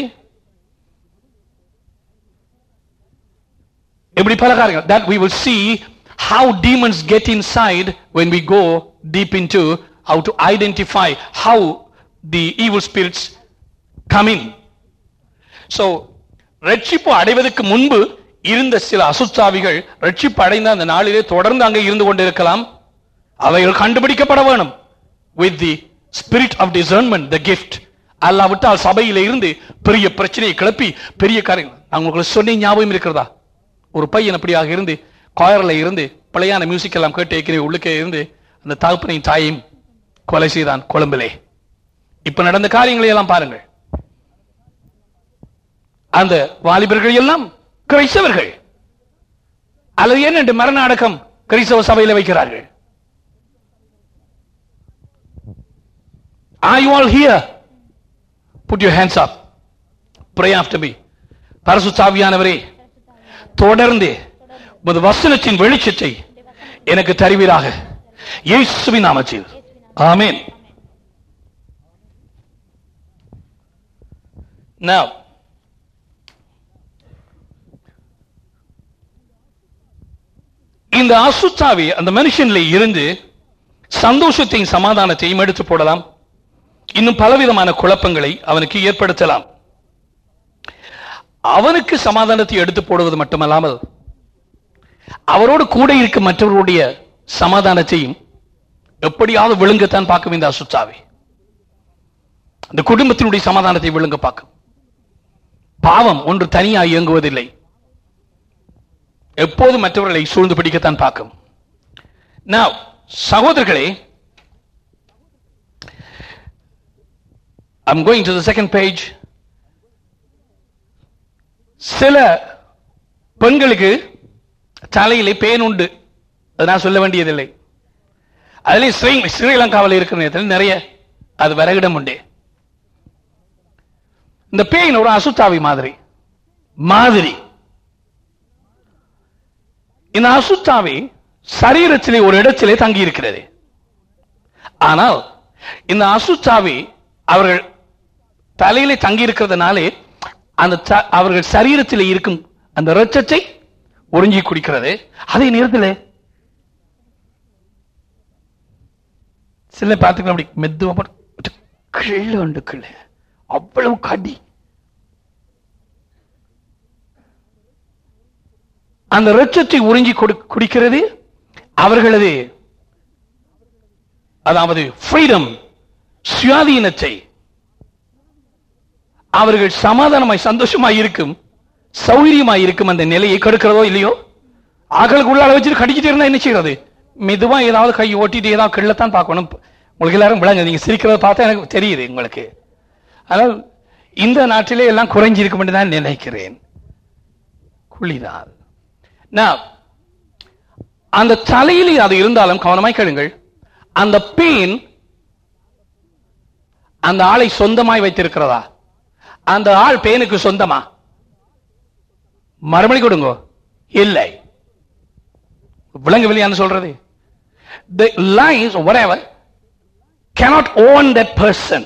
இப்படி பல காரியங்கள் that we will see how demons get inside when we go deep into how to identify how the evil spirits come in so ரட்சிப்பு அடைவதற்கு முன்பு இருந்த சில அசுத்தாவிகள் ரட்சிப்பு அடைந்த அந்த நாளிலே தொடர்ந்து அங்கே இருந்து கொண்டிருக்கலாம் அவைகள் கண்டுபிடிக்கப்பட வேணும் with the spirit of discernment the gift அல்லாவிட்டால் சபையில இருந்து பெரிய பிரச்சனையை கிளப்பி பெரிய காரியம் நான் உங்களுக்கு சொன்னேன் ஞாபகம் இருக்கிறதா ஒரு பையன் அப்படியாக இருந்து காயர்ல இருந்து பழையான மியூசிக் எல்லாம் கேட்டு வைக்கிற உள்ளுக்கே இருந்து அந்த தகப்பனையும் தாயையும் கொலை செய்தான் கொழும்பிலே இப்ப நடந்த காரியங்களை எல்லாம் பாருங்கள் அந்த வாலிபர்கள் எல்லாம் கிரைஸ்தவர்கள் அல்லது என்ன மரண அடக்கம் கிறிஸ்தவ சபையில வைக்கிறார்கள் Are you all here? Put your hands up. Pray after me. பரசுத்தாவியானவரே தொடர்ந்து உமது வசனத்தின் வெளிச்சத்தை எனக்கு தருவீராக இயேசுவின் நாமத்தில் ஆமென் Now இந்த அசுத்தாவி அந்த மனுஷன்ல இருந்து சந்தோஷத்தையும் சமாதானத்தையும் எடுத்து போடலாம் இன்னும் பலவிதமான குழப்பங்களை அவனுக்கு ஏற்படுத்தலாம் அவனுக்கு சமாதானத்தை எடுத்து போடுவது மட்டுமல்லாமல் அவரோடு கூட இருக்கும் மற்றவர்களுடைய சமாதானத்தையும் எப்படியாவது விழுங்கத்தான் பார்க்கும் இந்த அசுத்தாவி அந்த குடும்பத்தினுடைய சமாதானத்தை விழுங்க பார்க்கும் பாவம் ஒன்று தனியாக இயங்குவதில்லை எப்போதும் மற்றவர்களை சூழ்ந்து பிடிக்கத்தான் பார்க்கும் Now, சகோதரர்களே I'm going to the second page. சில பெண்களுக்கு தலையிலே பேன் உண்டு அது நான் சொல்ல வேண்டியதில்லை அதுலயும் ஸ்ரீ ஸ்ரீலங்காவில் இருக்கிற நேரத்தில் நிறைய அது விறகிடம் உண்டு இந்த பேன் ஒரு அசுத்தாவி மாதிரி மாதிரி இந்த அசுத்தாவி சரீரத்திலே ஒரு இடத்திலே தங்கி இருக்கிறது ஆனால் இந்த அசுத்தாவி அவர்கள் தலையிலே தங்கி இருக்கிறதுனாலே அந்த த- அவர்கள் சரீரத்திலே இருக்கும் அந்த இரத்தத்தை உறிஞ்சி குடிக்கிறது அதே நேரத்தில் சில பார்த்துக்கலாம் அப்படி மெதுவா போட்டு கிள்ளு உண்டு கிள்ளு அவ்வளவு கடி அந்த இரத்தத்தை உறிஞ்சி கொடு- குடிக்கிறது அவர்களது அதாவது ஃப்ரீடம் சுயாதீனத்தை அவர்கள் சமாதானமாய் சந்தோஷமாய் இருக்கும் சௌகரியமாய் இருக்கும் அந்த நிலையை கெடுக்கிறதோ இல்லையோ ஆக்களுக்கு உள்ளால வச்சுட்டு கடிச்சிட்டு இருந்தா என்ன செய்யறது மெதுவா ஏதாவது கை ஓட்டிட்டு ஏதாவது கிள்ளத்தான் பார்க்கணும் உங்களுக்கு எல்லாரும் விளங்க நீங்க சிரிக்கிறத பார்த்தா எனக்கு தெரியுது உங்களுக்கு ஆனால் இந்த நாட்டிலே எல்லாம் குறைஞ்சிருக்கும் என்று நான் நினைக்கிறேன் குளிதால் நான் அந்த தலையிலே அது இருந்தாலும் கவனமாய் கேளுங்கள் அந்த பெயின் அந்த ஆளை சொந்தமாய் வைத்திருக்கிறதா அந்த ஆள் பேனுக்கு சொந்தமா மறுமொழி கொடுங்க இல்லை விளங்கவில்லையான்னு சொல்றது the lies or whatever cannot own that person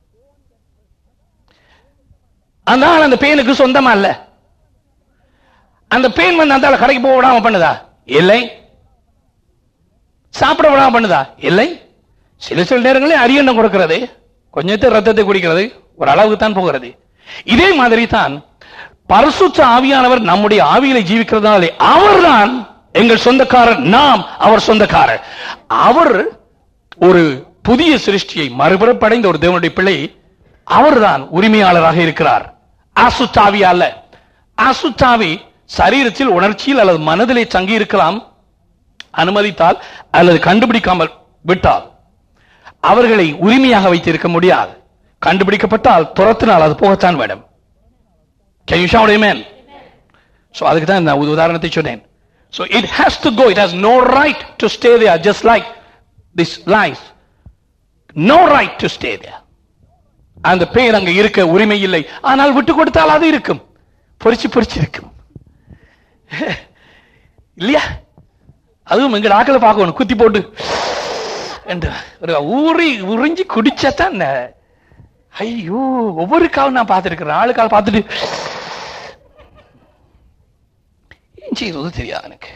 அந்த ஆள் அந்த பேனுக்கு சொந்தமா இல்ல அந்த பெயின் வந்து அந்த ஆளை கடைக்கு போக விடாம பண்ணுதா இல்லை சாப்பிட விடாம பண்ணுதா இல்லை சில சில நேரங்களில் அரியண்ணம் கொடுக்கிறது கொஞ்சத்தை ரத்தத்தை குடிக்கிறது ஒரு அளவுக்கு தான் போகிறது இதே மாதிரி தான் பரிசுத்த ஆவியானவர் நம்முடைய ஆவியில ஜீவிக்கிறதுனாலே அவர்தான் எங்கள் சொந்தக்காரர் நாம் அவர் சொந்தக்காரர் அவர் ஒரு புதிய சிருஷ்டியை மறுபுறப்படைந்த ஒரு தேவனுடைய பிள்ளை அவர்தான் உரிமையாளராக இருக்கிறார் அசுத்தாவி அல்ல அசுத்தாவி சரீரத்தில் உணர்ச்சியில் அல்லது மனதிலே தங்கி இருக்கலாம் அனுமதித்தால் அல்லது கண்டுபிடிக்காமல் விட்டால் அவர்களை உரிமையாக வைத்திருக்க முடியாது கண்டுபிடிக்கப்பட்டால் துரத்தினால் அது போகத்தான் வேணும் Can you shout amen? So அதுக்கு தான் நான் ஒரு உதாரணத்தை சொன்னேன் So it has to go. It has no right to stay there just like this lies. No right to stay there. அந்த பேர் அங்க இருக்க உரிமை இல்லை ஆனால் விட்டு கொடுத்தால் அது இருக்கும் பொறிச்சு பொறிச்சு இருக்கும் இல்லையா அதுவும் எங்க ஆக்களை பார்க்கணும் குத்தி போட்டு என்று ஒரு ஊறி உறிஞ்சி குடிச்சாதான் ந- ஐயோ ஒவ்வொரு காலம் நான் பார்த்திருக்கிறேன் ஆளு கால் பார்த்துட்டு ஏன் செய்யறது தெரியாது எனக்கு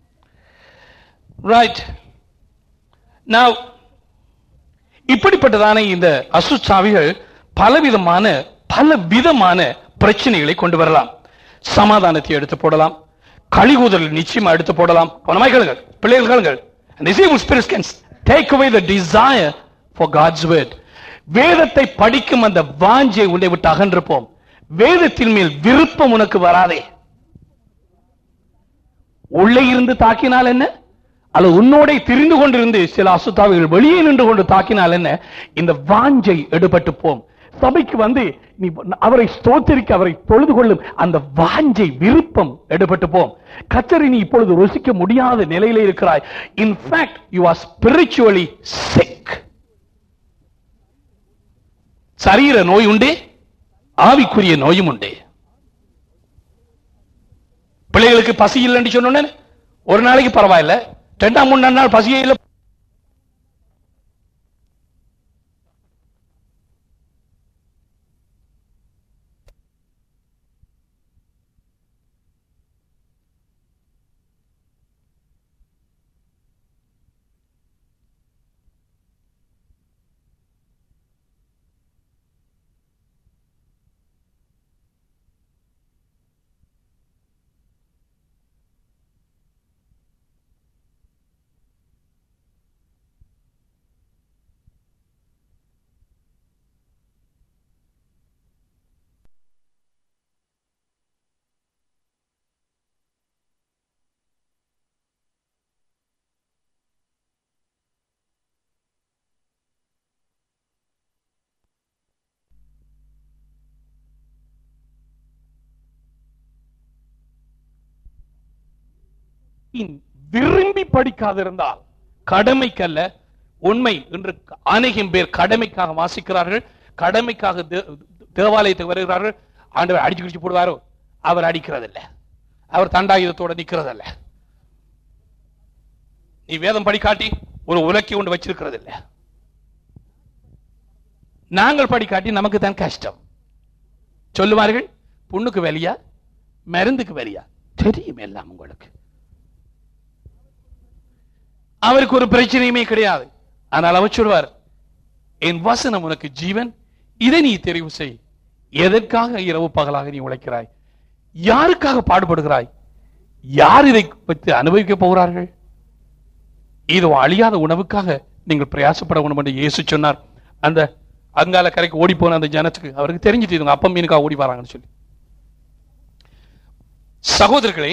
ரைட் நான் இப்படிப்பட்டதான இந்த அசுச்சாவிகள் பலவிதமான பல விதமான பிரச்சனைகளை கொண்டு வரலாம் சமாதானத்தை எடுத்து போடலாம் கழிவுதல் நிச்சயமா எடுத்து போடலாம் கவனமாய் கேளுங்கள் பிள்ளைகள் கேளுங்கள் And this evil spirits can take away the desire for God's word. வேதத்தை படிக்கும் அந்த வாஞ்சை உன்னை விட்டு அகன்றிருப்போம் வேதத்தின் மேல் விருப்பம் உனக்கு வராதே உள்ளே இருந்து தாக்கினால் என்ன அல்லது உன்னோட திரிந்து கொண்டிருந்து சில அசுத்தாவிகள் வெளியே நின்று கொண்டு தாக்கினால் என்ன இந்த வாஞ்சை எடுபட்டு போம் சபைக்கு வந்து நீ அவரை ஸ்தோத்திரிக்க அவரை தொழுது கொள்ளும் அந்த வாஞ்சை விருப்பம் எடுபட்டு போம் கத்தரை நீ இப்பொழுது ருசிக்க முடியாத நிலையிலே இருக்கிறாய் in fact you are spiritually sick சரீர நோய் உண்டே ஆவிக்குரிய நோயும் உண்டே பிள்ளைகளுக்கு பசி இல்லைன்னு சொன்னோன்னே ஒரு நாளைக்கு பரவாயில்ல ரெண்டாம் மூணு நாள் பசியே இல்லை விரும்பி படிக்காதிருந்தால் கடமைக்கல்ல உண்மை என்று அநேகம் பேர் கடமைக்காக வாசிக்கிறார்கள் கடமைக்காக தே- தேவாலயத்துக்கு வருகிறார்கள் ஆண்டவர் அடிச்சு கிடிச்சு போடுவாரோ அவர் அடிக்கிறதில்ல அவர் தண்டாயுதத்தோட நிக்கிறதில்ல நீ வேதம் படிக்காட்டி ஒரு உலக்கி கொண்டு வச்சிருக்கிறது இல்ல நாங்கள் படிக்காட்டி நமக்கு தான் கஷ்டம் சொல்லுவார்கள் புண்ணுக்கு வெளியா மருந்துக்கு வெளியா தெரியும் எல்லாம் உங்களுக்கு அவருக்கு ஒரு பிரச்சனையுமே கிடையாது ஆனால் அவர் சொல்வார் என் வசனம் உனக்கு ஜீவன் இதை நீ தெரிவு செய் எதற்காக இரவு பகலாக நீ உழைக்கிறாய் யாருக்காக பாடுபடுகிறாய் யார் இதை வைத்து அனுபவிக்க போகிறார்கள் இது அழியாத உணவுக்காக நீங்கள் பிரயாசப்பட வேண்டும் என்று இயேசு சொன்னார் அந்த அங்கால கரைக்கு ஓடி போன அந்த ஜனத்துக்கு அவருக்கு தெரிஞ்சுட்டு இவங்க அப்பம் மீனுக்காக ஓடி வராங்கன்னு சொல்லி சகோதரர்களே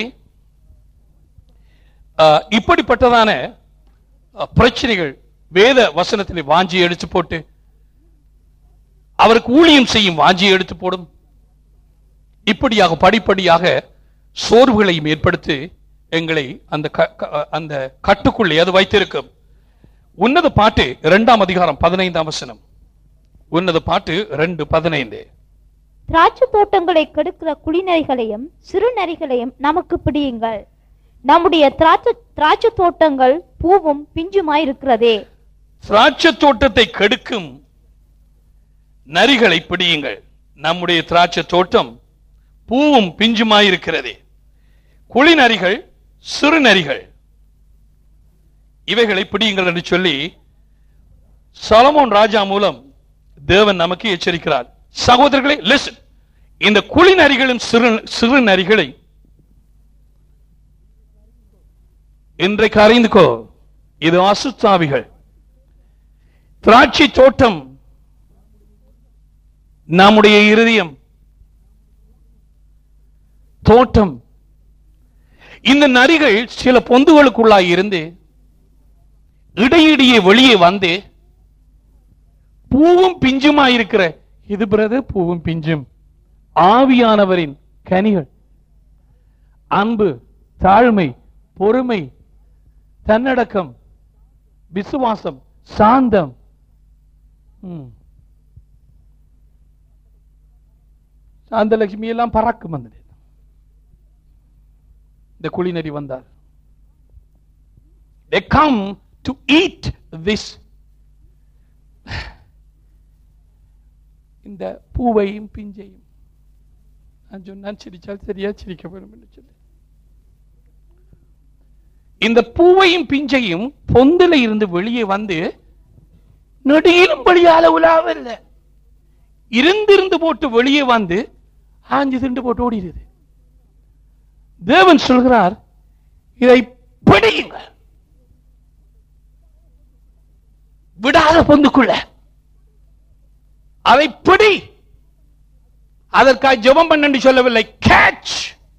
ஆஹ், இப்படிப்பட்டதான அஹ், பிரச்சனைகள் வேத வசனத்திலே வாஞ்சியை எடுத்து போட்டு அவருக்கு ஊழியம் செய்யும் வாஞ்சியை எடுத்து போடும் இப்படியாக படிப்படியாக சோர்வுகளையும் ஏற்படுத்தி எங்களை அந்த க- க- அந்த கட்டுக்குள்ளே அது வைத்திருக்கும் உன்னத பாட்டு இரண்டாம் அதிகாரம் பதினைந்தாம் வசனம் உன்னத பாட்டு ரெண்டு பதினைந்து திராட்சை தோட்டங்களை கெடுக்கிற குளிநரிகளையும் சிறுநரிகளையும் நமக்கு பிடியுங்கள் நம்முடைய திராட்சை திராட்சை தோட்டங்கள் பூவும் பிஞ்சுமாய் இருக்கிறதே திராட்சை தோட்டத்தை கெடுக்கும் நரிகளை பிடியுங்கள் நம்முடைய திராட்சை தோட்டம் பூவும் பிஞ்சுமாயிருக்கிறதே குளிநரிகள் சிறுநரிகள் இவைகளை பிடியுங்கள் என்று சொல்லி சாலமோன் ராஜா மூலம் தேவன் நமக்கு எச்சரிக்கிறார் சகோதரர்களே லிசன் இந்த குளிநரிகளும் சிறு சிறு நரிகளை இன்றைக்கு அறிந்துக்கோ இது அசுத்தாவிகள் திராட்சை தோட்டம் நம்முடைய இருதயம் தோட்டம் இந்த நரிகள் சில பொந்துகளுக்குள்ளாய் இருந்து இடையிடையே வெளியே வந்து பூவும் பிஞ்சுமா இருக்கிற இது பிரதர் பூவும் பிஞ்சும் ஆவியானவரின் கனிகள் அன்பு தாழ்மை பொறுமை தன்னடக்கம் விசுவாசம் சாந்தம் ம். சாந்தலட்சுமி எல்லாம் பறக்கும் அந்த இந்த குளிநரி வந்தார் they come to eat this இந்த பூவையும் பிஞ்சையும் நான் சொன்னான் சிரிச்சால் சரியா சிரிக்க வேண்டும் என்று சொல்லி இந்த பூவையும் பிஞ்சையும் பொந்தில இருந்து வெளியே வந்து நெடியிலும் வெளியால உலாவல்ல இருந்திருந்து போட்டு வெளியே வந்து ஆஞ்சு திண்டு போட்டு ஓடிடுது தேவன் சொல்கிறார் இதை பிடியுங்கள் விடாத பொந்துக்குள்ள அதை பிடி அதற்காக ஜெபம் பண்ணு சொல்லவில்லை கேட்ச்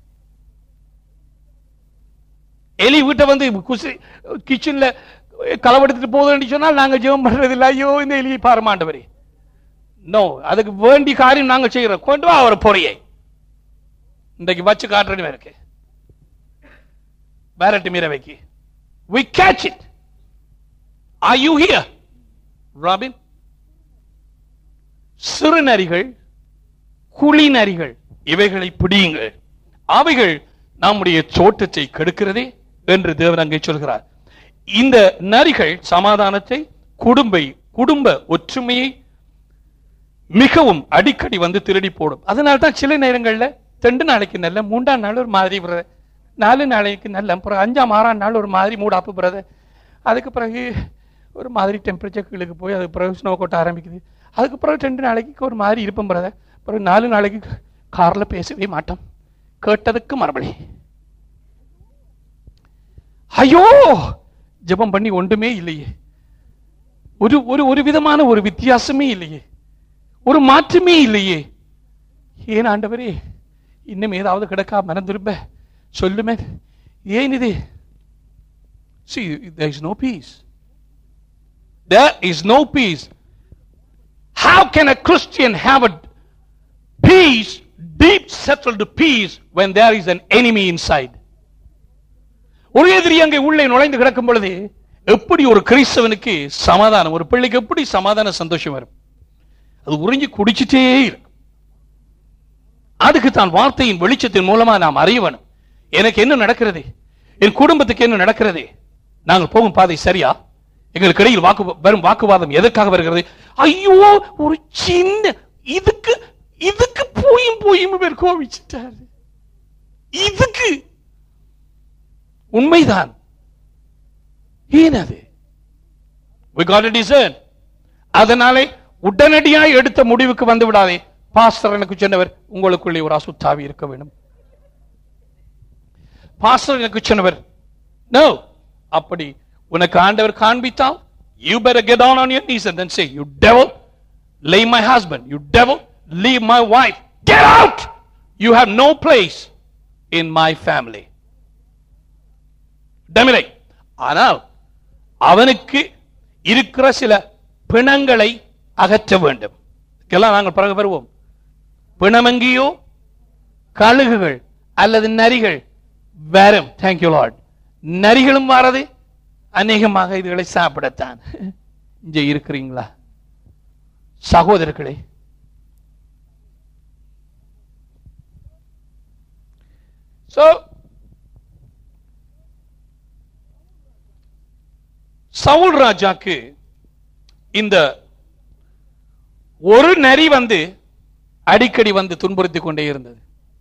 எலி வீட்டை வந்து குசி கிச்சன்ல களவெடுத்துட்டு போகுதுன்னு சொன்னால் நாங்க ஜெபம் பண்றது இல்லை ஐயோ இந்த எலியை பாருமாண்டவரே நோ அதுக்கு வேண்டிய காரியம் நாங்க செய்யறோம் கொண்டு வா ஒரு பொறியை இன்றைக்கு வச்சு காட்டுறேன்னு இருக்கு வேரட்டு மீற வைக்கி we catch it are you here ராபின் சிறு நரிகள் குழி நரிகள் இவைகளை பிடியுங்கள் அவைகள் நம்முடைய தோட்டத்தை கெடுக்கிறதே என்று தேவன் அங்கே சொல்கிறார் இந்த நரிகள் சமாதானத்தை குடும்பை குடும்ப ஒற்றுமையை மிகவும் அடிக்கடி வந்து திருடி போடும் அதனால தான் சில நேரங்கள்ல ரெண்டு நாளைக்கு நல்ல மூன்றாம் நாள் ஒரு மாதிரி பிரதர் நாலு நாளைக்கு நல்ல அப்புறம் அஞ்சாம் ஆறாம் நாள் ஒரு மாதிரி மூடாப்பு பிரதர் அதுக்கு பிறகு ஒரு மாதிரி டெம்பரேச்சர் கீழுக்கு போய் அதுக்கு பிறகு ஸ்னோ கொட்ட ஆரம்பிக்குது அதுக்கு பிறகு ரெண்டு நாளைக்கு ஒரு மாதிரி இருப்போம் பிரதர் பிறகு நாலு நாளைக்கு கார்ல பேசவே மாட்டோம் கேட்டதுக்கு மறுபடி ஐயோ ஜெபம் பண்ணி ஒன்றுமே இல்லையே ஒரு ஒரு ஒரு விதமான ஒரு வித்தியாசமே இல்லையே ஒரு மாற்றமே இல்லையே ஏன் ஆண்டவரே இன்னும் ஏதாவது கிடக்கா மனம் திரும்ப சொல்லுமே ஏன் இது see there is no peace there is no peace how can a christian have a peace deep settled peace when there is an enemy inside ஒரு எதிரி அங்கே உள்ளே நுழைந்து கிடக்கும் பொழுது எப்படி ஒரு கிறிஸ்தவனுக்கு சமாதானம் ஒரு பிள்ளைக்கு எப்படி சமாதான சந்தோஷம் வரும் அது உறிஞ்சி குடிச்சிட்டே இருக்கும் அதுக்கு தான் வார்த்தையின் வெளிச்சத்தின் மூலமா நாம் அறிய வேணும் எனக்கு என்ன நடக்கிறது என் குடும்பத்துக்கு என்ன நடக்கிறது நாங்கள் போகும் பாதை சரியா எங்களுக்கு இடையில் வாக்கு வரும் வாக்குவாதம் எதற்காக வருகிறது ஐயோ ஒரு சின்ன இதுக்கு இதுக்கு போயும் போயும் பேர் கோவிச்சிட்டாரு இதுக்கு உண்மைதான் ஏன் அது we got to discern அதனாலே உடனடியாய் எடுத்த முடிவுக்கு வந்து விடாதே பாஸ்டர் எனக்கு சொன்னவர் உங்களுக்குள்ளே ஒரு அசுத்தாவி இருக்க வேண்டும் பாஸ்டர் எனக்கு சொன்னவர் நோ அப்படி உனக்கு ஆண்டவர் காண்பித்தால் you better get down on your knees and then say you devil leave my husband you devil leave my wife get out you have no place in my family டமிலை ஆனால் அவனுக்கு இருக்கிற சில பிணங்களை அகற்ற வேண்டும் இதெல்லாம் நாங்கள் பிறகு வருவோம் பிணமங்கியோ கழுகுகள் அல்லது நரிகள் வரும் தேங்க்யூ லார்ட் நரிகளும் வாரது அநேகமாக இதுகளை சாப்பிடத்தான் இங்க இருக்கிறீங்களா சகோதரர்களே So, சவுல் ராஜாக்கு இந்த ஒரு நரி வந்து அடிக்கடி வந்து துன்புறுத்திக் கொண்டே இருந்தது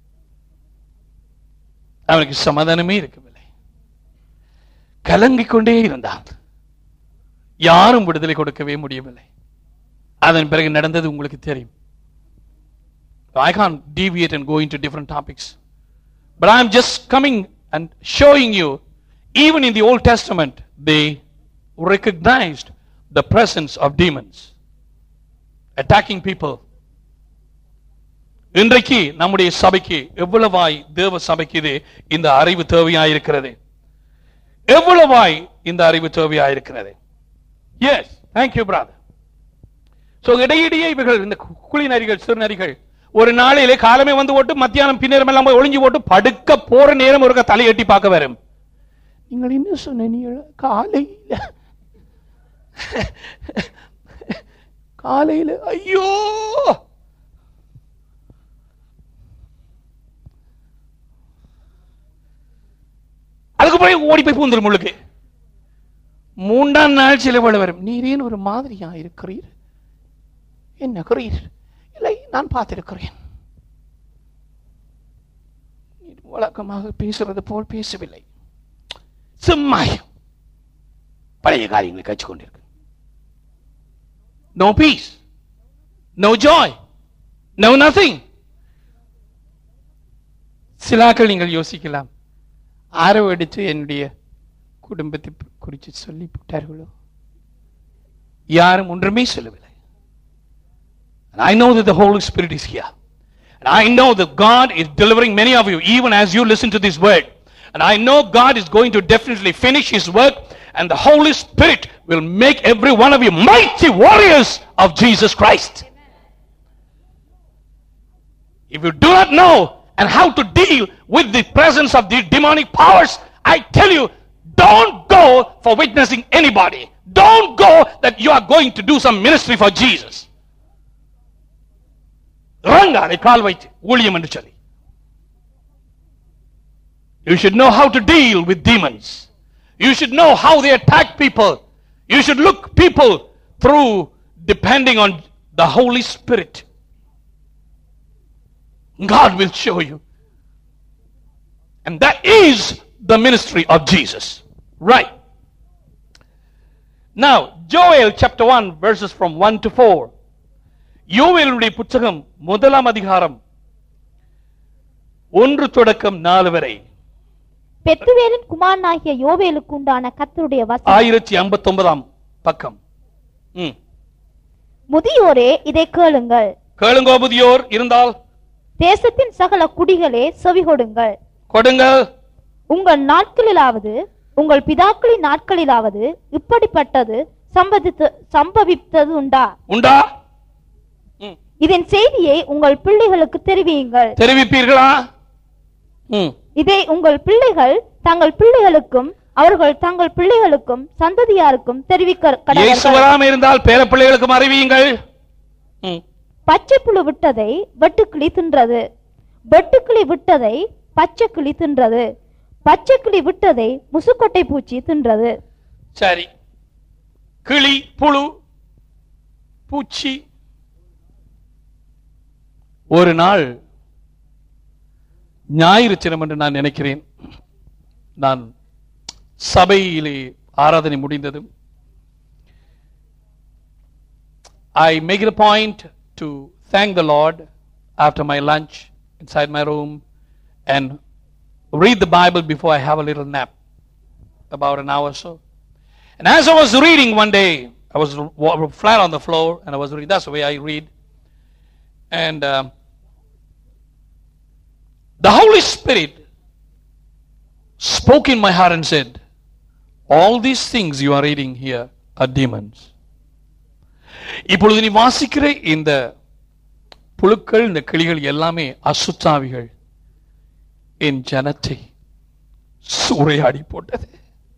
அவனுக்கு சமாதானமே இருக்கவில்லை கலங்கிக் கொண்டே இருந்தான் யாரும் விடுதலை கொடுக்கவே முடியவில்லை அதன் பிறகு நடந்தது உங்களுக்கு தெரியும் I can't deviate and go into different topics. But I'm just coming and showing you, even in the Old Testament, they recognized the presence of demons attacking people. இன்றைக்கு நம்முடைய சபைக்கு எவ்வளவாய் தேவ சபைக்கு இது இந்த அறிவு தேவையாயிருக்கிறது எவ்வளவாய் இந்த அறிவு தேவையாயிருக்கிறது எஸ் தேங்க்யூ பிராதர் சோ இடையிடையே இவர்கள் இந்த குழி நரிகள் சிறுநரிகள் ஒரு நாளையிலே காலமே வந்து ஓட்டு மத்தியானம் பின்னேரம் எல்லாம் போய் ஒளிஞ்சு போட்டு படுக்க போற நேரம் ஒரு தலையெட்டி பார்க்க வரும் நீங்கள் என்ன சொன்னீங்க காலையில காலையில ஐயோ அதுக்கு போய் ஓடி போய் பூந்துரும் முழுக்கு மூன்றாம் நாள் சில வேளை வரும் நீரேன் ஒரு மாதிரியா இருக்கிறீர் என்ன குறியீர் இல்லை நான் பார்த்திருக்கிறேன் நீர் வழக்கமாக பேசுறது போல் பேசவில்லை சும்மாயம் பழைய காரியங்களை கட்சி கொண்டிருக்கு no peace no joy no nothing சிலாக்கள் நீங்கள் யோசிக்கலாம் ஆரவு எடுத்து என்னுடைய குடும்பத்தை குறித்து சொல்லி விட்டார்களோ யாரும் ஒன்றுமே சொல்லவில்லை And I know that the Holy Spirit is here. And I know that God is delivering many of you, even as you listen to this word. And I know God is going to definitely finish His work, and the Holy Spirit will make every one of you mighty warriors of Jesus Christ. If you do not know and how to deal with the presence of the demonic powers, I tell you, don't go for witnessing anybody. Don't go that you are going to do some ministry for Jesus. இறங்காதே கால் வைத்து ஊழியம் என்று சொல்லி You should know how to deal with demons. You should know how they attack people. You should look people through depending on the Holy Spirit. God will show you. And that is the ministry of Jesus. Right. Now, Joel chapter 1 verses from 1 to 4. யோவேலுடைய புத்தகம் முதலாம் அதிகாரம் ஒன்று தொடக்கம் நாலு வரை பெத்துவேலின் குமாரனாகிய யோவேலுக்கு உண்டான கர்த்தருடைய வசனம் ஆயிரத்தி ஐம்பத்தி ஒன்பதாம் பக்கம் ம். முதியோரே இதை கேளுங்கள் கேளுங்கோ புதியோர் இருந்தால் தேசத்தின் சகல குடிகளே செவிகொடுங்கள் கொடுங்கள் உங்கள் நாட்களிலாவது உங்கள் பிதாக்களின் நாட்களிலாவது இப்படிப்பட்டது சம்பவித்து சம்பவித்தது உண்டா உண்டா ம். இதன் செய்தியை உங்கள் பிள்ளைகளுக்கு தெரிவியுங்கள் தெரிவிப்பீர்களா ம். இதை உங்கள் பிள்ளைகள் தங்கள் பிள்ளைகளுக்கும் அவர்கள் தங்கள் பிள்ளைகளுக்கும் சந்ததியாருக்கும் தெரிவிக்க இயேசு கடவர்கள். வராம இருந்தால் பேர பிள்ளைகளுக்கும் அறிவியுங்கள் ம். பச்சை புழு விட்டதை வெட்டுக்கிளி தின்றது வெட்டுக்கிளி விட்டதை பச்சை கிளி தின்றது பச்சை கிளி விட்டதை முசுக்கொட்டை பூச்சி தின்றது சரி கிளி புழு பூச்சி ஒரு நாள் ஞாயிறு தினம் என்று நான் நினைக்கிறேன் நான் சபையிலே ஆராதனை முடிந்ததும் I make it a point to thank the Lord after my lunch inside my room and read the Bible before I have a little nap, about an hour or so. And as I was reading one day, I was wa- flat on the floor and I was reading. That's the way I read. And um, the Holy Spirit spoke in my heart and said, All these things you are reading here are demons. இப்பொழுது நீ வாசிக்கிற இந்த புழுக்கள் இந்த கிளிகள் எல்லாமே அசுத்தாவிகள் என் ஜனத்தை சூறையாடி போட்டது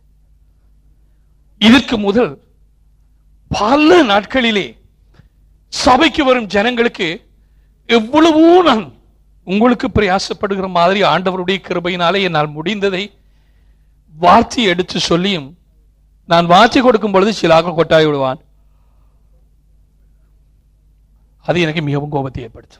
இதற்கு முதல் பல நாட்களிலே சபைக்கு வரும் ஜனங்களுக்கு எவ்வளவோ நான் உங்களுக்கு பிரயாசப்படுகிற மாதிரி ஆண்டவருடைய கிருபையினாலே என்னால் முடிந்ததை வார்த்தை எடுத்து சொல்லியும் நான் வார்த்தை கொடுக்கும் பொழுது சிலாக கொட்டாய் விடுவான் அது எனக்கு மிகவும் கோபத்தை ஏற்படுத்தும்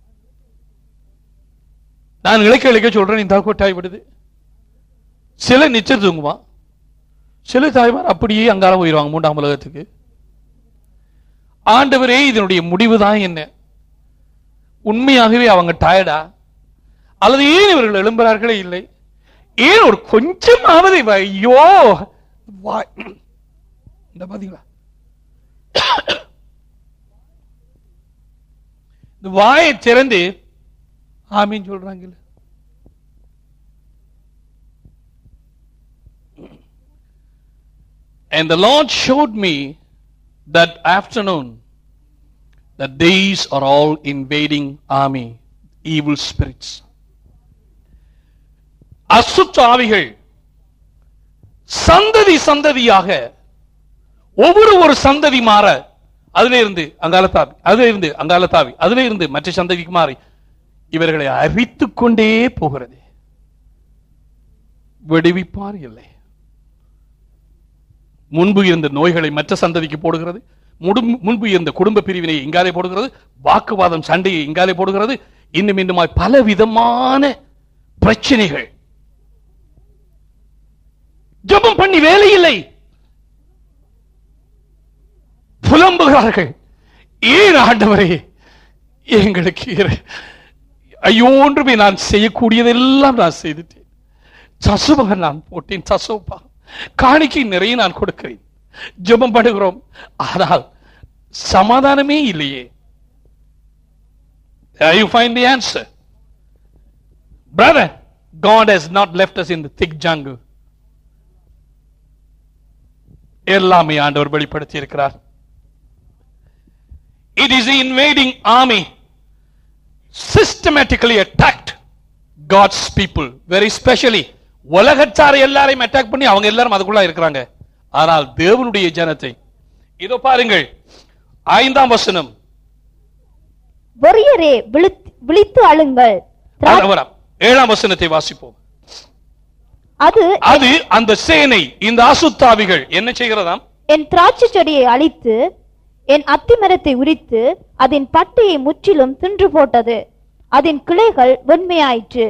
நான் இழைக்க இழைக்க சொல்றேன் இந்த கொட்டாய் விடுது சில நிச்சயம் தூங்குவான் சில தாய்மார் அப்படியே அங்கால போயிடுவாங்க மூன்றாம் உலகத்துக்கு ஆண்டவரே இதனுடைய முடிவு தான் என்ன உண்மையாகவே அவங்க டயர்டா அல்லது ஏன் இவர்கள் எழும்புறார்களே இல்லை ஏன் ஒரு கொஞ்சமாவது இவ- ஐயோ வாய் இந்த பாத்தீங்களா இந்த வாயை திறந்து ஆமீன் சொல்றாங்கல்ல And the Lord showed me that afternoon that these are all invading army, evil spirits. அசுத்த ஆவிகள் சந்ததி சந்ததியாக ஒவ்வொரு ஒரு சந்ததி மாற அதுல இருந்து அங்காலத்தாவி அதுல இருந்து அங்காலத்தாவி அதுல இருந்து மற்ற சந்ததிக்கு மாறி இவர்களை அரித்துக் கொண்டே போகிறது விடுவிப்பார் இல்லை முன்பு இருந்த நோய்களை மற்ற சந்ததிக்கு போடுகிறது முடும்- முன்பு இருந்த குடும்ப பிரிவினை இங்காலே போடுகிறது வாக்குவாதம் சண்டையை இங்காலே போடுகிறது இன்னும் இன்னுமாய் பல விதமான பிரச்சனைகள் ஜெபம் பண்ணி வேலை இல்லை புலம்புகிறார்கள் ஏன் ஆண்டவரே எங்களுக்கு இற- ஐயோன்றுமே நான் செய்யக்கூடியதெல்லாம் நான் செய்துட்டேன் சசுவக நான் போட்டேன் சசுவப்பா காணிக்கை நிறைய நான் கொடுக்கிறேன் ஜெபம் பண்ணுகிறோம் ஆனால் சமாதானமே இல்லையே There you find the answer. Brother, God has not left us in the thick jungle. எல்லாமே ஆண்டவர் வெளிப்படுத்தி இருக்கிறார் it is invading army systematically attacked God's people very specially உலகச்சார எல்லாரையும் அட்டாக் பண்ணி அவங்க எல்லாரும் அதுக்குள்ள இருக்கிறாங்க ஆனால் தேவனுடைய ஜனத்தை இதோ பாருங்கள் ஐந்தாம் வசனம் வெறியரே விழித்- விழித்து அழுங்கள் திரா- அது வராம். ஏழாம் வசனத்தை வாசிப்போம் அது அது அந்த சேனை இந்த அசுத்தாவிகள் என்ன செய்கிறதாம் என் திராட்சை செடியை அழித்து என் அத்திமரத்தை உரித்து அதன் பட்டையை முற்றிலும் தின்று போட்டது அதன் கிளைகள் வெண்மையாயிற்று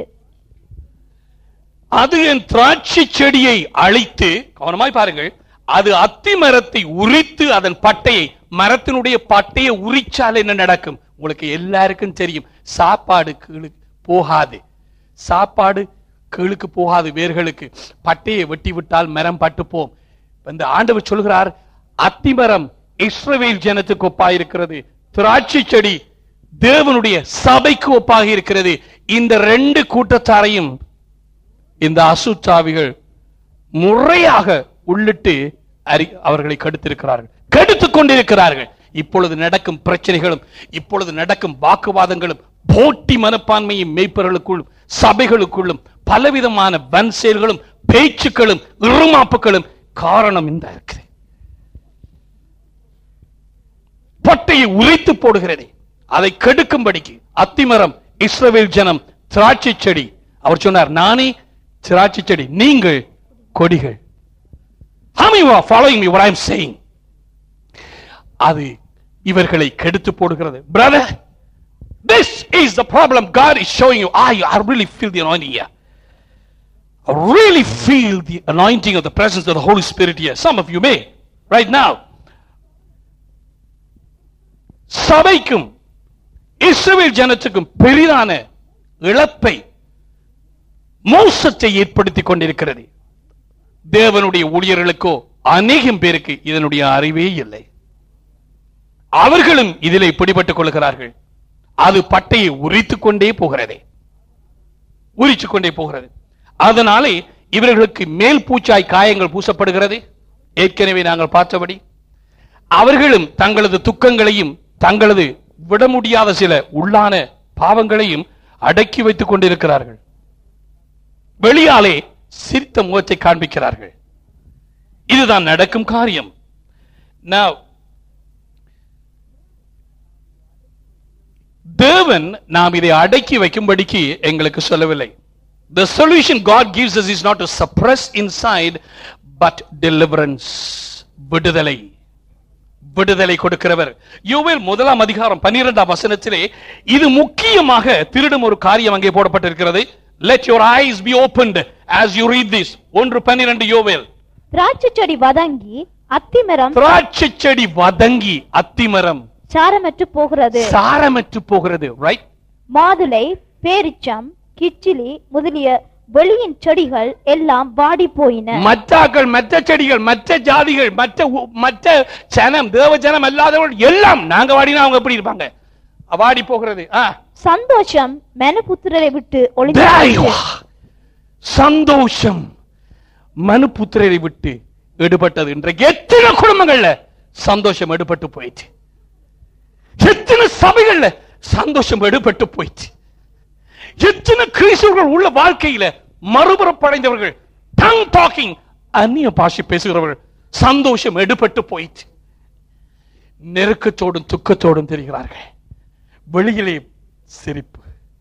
அது என் திராட்சை செடியை அழித்து கவனமாய் பாருங்கள் அது அத்தி மரத்தை உரித்து அதன் பட்டையை மரத்தினுடைய பட்டையை உரிச்சால் என்ன நடக்கும் உங்களுக்கு எல்லாருக்கும் தெரியும் சாப்பாடு கீழு போகாது சாப்பாடு கீழுக்கு போகாது வேர்களுக்கு பட்டையை வெட்டி விட்டால் மரம் பட்டு போம் இந்த ஆண்டவர் சொல்கிறார் அத்திமரம் இஸ்ரவேல் ஜனத்துக்கு ஒப்பாயிருக்கிறது திராட்சை செடி தேவனுடைய சபைக்கு ஒப்பாக இருக்கிறது இந்த ரெண்டு கூட்டத்தாரையும் இந்த அசுத்தாவிகள் முறையாக உள்ளிட்டு அறி- அவர்களை கெடுத்திருக்கிறார்கள் கெடுத்துக் கொண்டிருக்கிறார்கள் இப்பொழுது நடக்கும் பிரச்சனைகளும் இப்பொழுது நடக்கும் வாக்குவாதங்களும் போட்டி மனப்பான்மையும் மெய்ப்பர்களுக்குள்ளும் சபைகளுக்குள்ளும் பலவிதமான வன் செயல்களும் பேச்சுக்களும் இருமாப்புகளும் காரணம் இந்த இருக்குது பட்டையை உரித்து போடுகிறதே அதை கெடுக்கும்படிக்கு அத்திமரம் இஸ்ரவேல் ஜனம் திராட்சை செடி அவர் சொன்னார் நானே திராட்சை செடி நீங்கள் கொடிகள் How many are following me what I'm saying? அது இவர்களை கெடுத்து போடுகிறது brother this is the problem God is showing you I, I really feel the anointing here I really feel the anointing of the presence of the Holy Spirit here some of you may right now சபைக்கும் இஸ்ரவேல் ஜனத்துக்கும் பெரிதான இழப்பை மோசத்தை ஏற்படுத்திக் கொண்டிருக்கிறது தேவனுடைய ஊழியர்களுக்கோ அநேகம் பேருக்கு இதனுடைய அறிவே இல்லை அவர்களும் இதிலே பிடிபட்டுக் கொள்கிறார்கள் அது பட்டையை உரித்துக் கொண்டே போகிறதே உரித்துக் கொண்டே போகிறது அதனாலே இவர்களுக்கு மேல் பூச்சாய் காயங்கள் பூசப்படுகிறது ஏற்கனவே நாங்கள் பார்த்தபடி அவர்களும் தங்களது துக்கங்களையும் தங்களது விட முடியாத சில உள்ளான பாவங்களையும் அடக்கி வைத்துக் கொண்டிருக்கிறார்கள் வெளியாலே சிரித்த முகத்தை காண்பிக்கிறார்கள் இதுதான் நடக்கும் காரியம் Now, தேவன் நாம் இதை அடக்கி வைக்கும்படிக்கு எங்களுக்கு சொல்லவில்லை The solution God gives us is not to suppress inside, but deliverance. விடுதலை விடுதலை கொடுக்கிறவர் யோவேல் முதலாம் அதிகாரம் பன்னிரெண்டாம் வசனத்திலே இது முக்கியமாக திருடும் ஒரு காரியம் அங்கே போடப்பட்டிருக்கிறது let your eyes be opened as you read this ஒன்று பன்னிரண்டு யோவேல் திராட்சை செடி வதங்கி அத்திமரம் திராட்சை செடி வதங்கி அத்திமரம் சாரமற்று போகிறது சாரமற்று போகிறது ரைட் மாதுளை பேரிச்சம் கிச்சிலி முதலிய வெளியின் செடிகள் எல்லாம் வாடி போயின மற்றாக்கள் மற்ற செடிகள் மற்ற ஜாதிகள் மற்ற உ- மற்ற ஜனம் தேவ ஜனம் அல்லாதவர்கள் எல்லாம் நாங்க வாடினா அவங்க எப்படி இருப்பாங்க வாடி போகிறது ஆ. சந்தோஷம் மனுபுத்திரரை விட்டு தேய்வா. ஒளிந்து சந்தோஷம் மனுபுத்திரரை விட்டு எடுபட்டது இன்றைக்கு எத்தனை குடும்பங்கள்ல சந்தோஷம் எடுபட்டு போயிடுச்சு எத்தனை சபைகள்ல சந்தோஷம் எடுபட்டு போயிடுச்சு எத்தனை கிறிஸ்தவர்கள் உள்ள வாழ்க்கையில மறுபுறப்படைந்தவர்கள் டங் டாக்கிங் அந்நிய பாஷை பேசுகிறவர்கள் சந்தோஷம் எடுபட்டு போயிடுச்சு நெருக்கத்தோடும் துக்கத்தோடும் தெரிகிறார்கள் வெளியிலே சிரிப்பு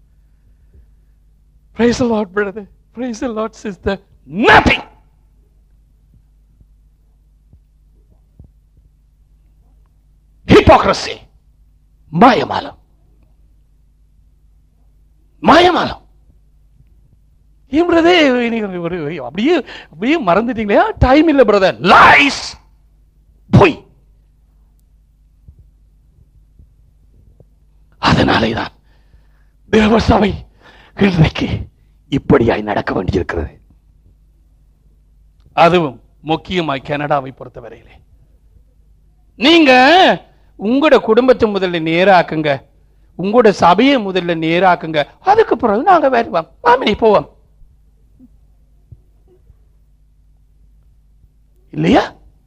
Praise the Lord, brother. Praise the Lord, sister. Nothing. Hypocrisy. மாயமாலம் மாயமாலம் ஏன் பிரதே நீங்க ஒரு அப்படியே அப்படியே மறந்துட்டீங்களே டைம் இல்ல பிரதர் லைஸ் பொய் அதனாலே தான் தேவ சபை இன்றைக்கு இப்படியாய் நடக்க வேண்டியிருக்கிறது அதுவும் முக்கியமாய் கனடாவை பொறுத்தவரையிலே நீங்க உங்களோட குடும்பத்தை முதல்ல நேராக்குங்க உங்களோட சபையை முதல்ல நேராக்குங்க அதுக்கு பிறகு நாங்க வருவோம் மாமினி போவோம் இல்லையா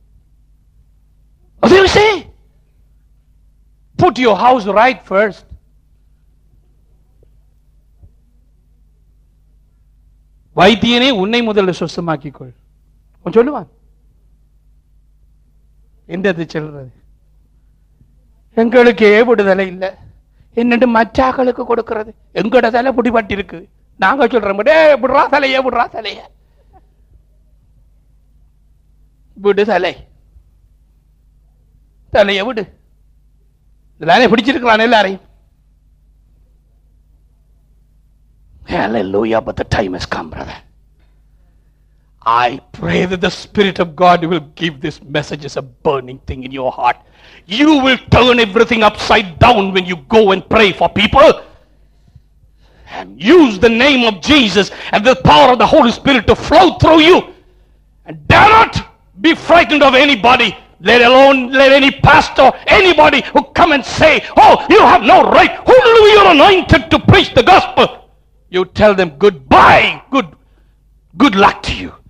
அதே விஷயம் put your house right first வைத்தியனே உன்னை முதல்ல சுத்தமாக்கிக்கொள் அவன் சொல்லுவான் எந்தது சொல்றது எங்களுக்கு விடுதலை இல்லை என்னட்டு மச்சாக்களுக்கு கொடுக்கிறது எங்கட தலை பிடிபட்டு இருக்கு நாங்க சொல்றோம் டே விடுறா தலைய விடுறா தலைய விடு தலை தலைய விடு இதெல்லாம் பிடிச்சிருக்கிறான் எல்லாரையும் Hallelujah, but the time has come, brother. I pray that the Spirit of God will give this message as a burning thing in your heart. You will turn everything upside down when you go and pray for people. And use the name of Jesus and the power of the Holy Spirit to flow through you. And dare not be frightened of anybody, let alone let any pastor, anybody who come and say, Oh, you have no right. Who knew you're anointed to preach the gospel? You tell them goodbye, good, good luck to you.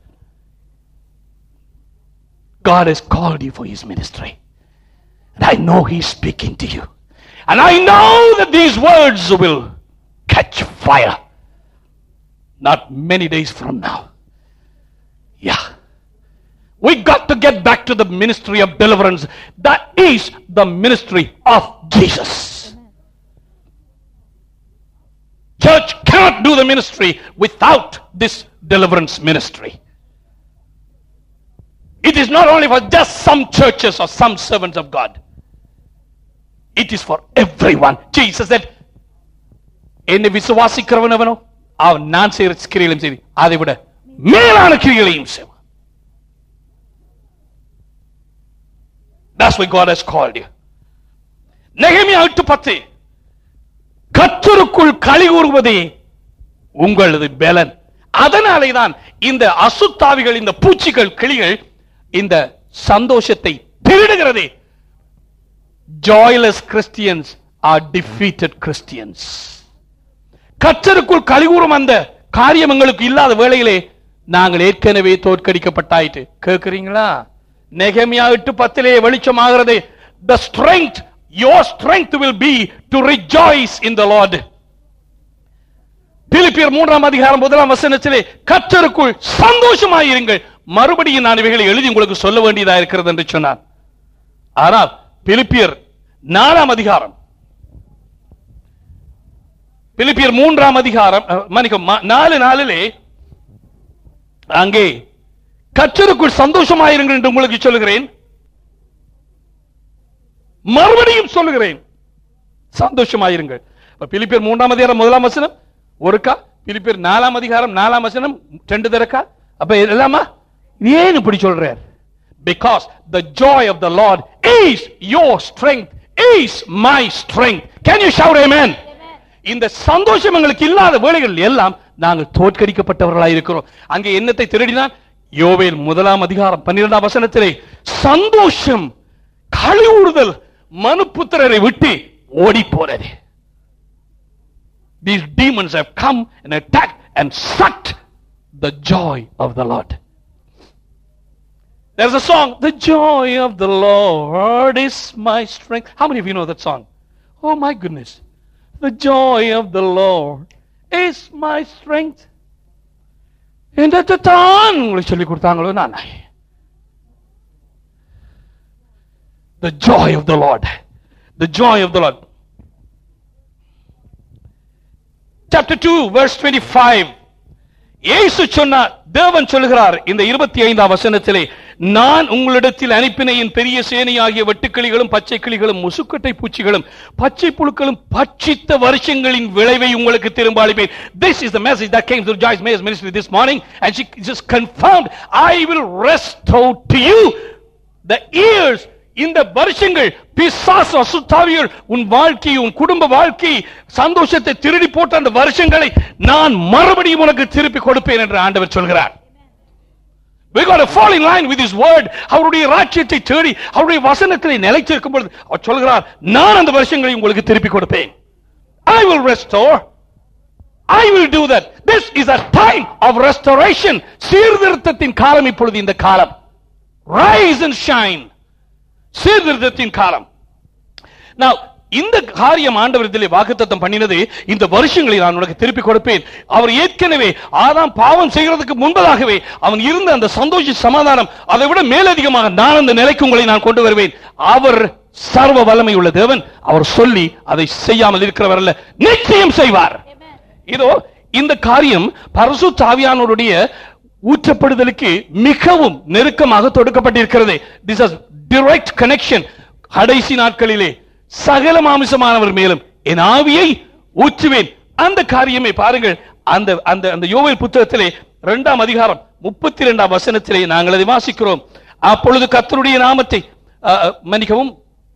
God has called you for his ministry. And I know he's speaking to you. And I know that these words will catch fire. Not many days from now. Yeah. We got to get back to the ministry of deliverance. That is the ministry of Jesus. Church cannot do the ministry without this deliverance ministry. It is not only for just some churches or some servants of God. It is for everyone. Jesus said, என்னை விசுவாசிக்கிறவன் அவனோ அவன் நான் செய்கிற கிரிகளையும் சரி அதை விட மேலான கிரிகளையும் செய்வான் That's why God has called you. நெகமியா எட்டு பத்து கத்தருக்குள் களி கூறுவதே உங்களது பலன் அதனாலே தான் இந்த அசுத்தாவிகள் இந்த பூச்சிகள் கிளிகள் இந்த சந்தோஷத்தை திருடுகிறது joyless Christians are defeated Christians கத்தருக்குள் கலிகூறும் அந்த காரியம் எங்களுக்கு இல்லாத வேளையிலே நாங்கள் ஏற்கனவே தோற்கடிக்கப்பட்டாயிட்டு கேட்கிறீங்களா நெகமியா எட்டு பத்திலே வெளிச்சமாகிறது the strength your strength will be to rejoice in the lord பிலிப்பியர் மூன்றாம் அதிகாரம் முதலாம் வசனத்திலே கத்தருக்குள் சந்தோஷமாயிருங்கள் மறுபடியும் நான் இவைகளை எழுதி உங்களுக்கு சொல்ல வேண்டியதா இருக்கிறது என்று சொன்னார் ஆனால் பிலிப்பியர் நாலாம் அதிகாரம் பிலிப்பியர் மூன்றாம் அதிகாரம் அஹ், மன்னிக்கவும், ம- நாலு நாளிலே அங்கே கற்றருக்குள் சந்தோஷமாயிருங்கள் என்று உங்களுக்கு சொல்லுகிறேன் மறுபடியும் சொல்லுகிறேன் சந்தோஷமாயிருங்கள் அப்ப பிலிப்பியர் மூன்றாம் அதிகாரம் முதலாம் வசனம் ஒருக்கா பிலிப்பியர் நாலாம் அதிகாரம் நாலாம் வசனம் ரெண்டு தரக்கா அப்ப எல்லாமா ஏன் இப்படி சொல்றார் because the joy of the Lord is your strength is my strength can you shout amen இந்த சந்தோஷம் எங்களுக்கு இல்லாத வேளைகள் எல்லாம் நாங்கள் தோற்கடிக்கப்பட்டவர்களாய் இருக்கிறோம் அங்கே என்னத்தை திருடினான் யோவேல் முதலாம் அதிகாரம் பன்னிரெண்டாம் வசனத்திலே சந்தோஷம் கழிவுறுதல் மனுப்புத்திரரை விட்டு ஓடி போனது These demons have come and attacked and sucked the joy of the Lord. There's a song, The Joy of the Lord is my strength. How many of you know that song? Oh my goodness. The joy of the Lord is my strength. இந்த தான் உங்களுக்கு சொல்லி கொடுத்தாங்களோ நான் The joy of the Lord. The joy of the Lord. Chapter 2, verse 25. இயேசு சொன்னார் தேவன் சொல்கிறார் இந்த இருபத்தி ஐந்தாம் வசனத்திலே நான் உங்களிடத்தில் அனுப்பின என் பெரிய சேனையாகிய வெட்டுக்கிளிகளும் பச்சை கிளிகளும் முசுக்கட்டை பூச்சிகளும் பச்சை புழுக்களும் பட்சித்த வருஷங்களின் விளைவை உங்களுக்கு திரும்ப அளிப்பேன் this is the message that came through Joyce Mayer's ministry this morning and she just confirmed I will restore to you the years இந்த வருஷங்கள் பிசாசு அசுத்தாவிகள் உன் வாழ்க்கை உன் குடும்ப வாழ்க்கை சந்தோஷத்தை திருடி போட்ட அந்த வருஷங்களை நான் மறுபடியும் உனக்கு திருப்பி கொடுப்பேன் என்று ஆண்டவர் சொல்கிறார் We got to fall in line with his word. அவருடைய ராஜ்யத்தை தேடி அவருடைய வசனத்திலே நிலைத்திருக்கும் பொழுது அவர் சொல்கிறார் நான் அந்த வருஷங்களை உங்களுக்கு திருப்பி கொடுப்பேன் I will restore. I will do that. This is a time of restoration. சீர்திருத்தத்தின் காலம் இப்பொழுது இந்த காலம். Rise and shine. சீர்திருத்தத்தின் காலம் Now, இந்த காரியம் ஆண்டவரத்திலே வாக்குத்தத்தம் பண்ணினது இந்த வருஷங்களை நான் உனக்கு திருப்பி கொடுப்பேன் அவர் ஏற்கனவே ஆதாம் பாவம் செய்கிறதுக்கு முன்பதாகவே அவன் இருந்த அந்த சந்தோஷ சமாதானம் அதை விட மேலதிகமாக நான் அந்த நிலைக்கு உங்களை நான் கொண்டு வருவேன் அவர் சர்வ வல்லமை உள்ள தேவன் அவர் சொல்லி அதை செய்யாமல் இருக்கிறவர் அல்ல நிச்சயம் செய்வார் இதோ இந்த காரியம் பரசு தாவியானவருடைய ஊற்றப்படுதலுக்கு மிகவும் நெருக்கமாக தொடுக்கப்பட்டிருக்கிறது திஸ் இஸ் direct கனெக்ஷன் கடைசி நாட்களிலே சகல மாமிசமானவர் மேலும் என் ஆவியை ஊற்றுவேன் அந்த காரியமே பாருங்கள் அந்த அந்த அந்த யோவேல் புத்தகத்திலே இரண்டாம் அதிகாரம் முப்பத்தி இரண்டாம் வசனத்திலே நாங்கள் அதை வாசிக்கிறோம் அப்பொழுது கர்த்தருடைய நாமத்தை அஹ், அஹ், மன்னிக்கவும்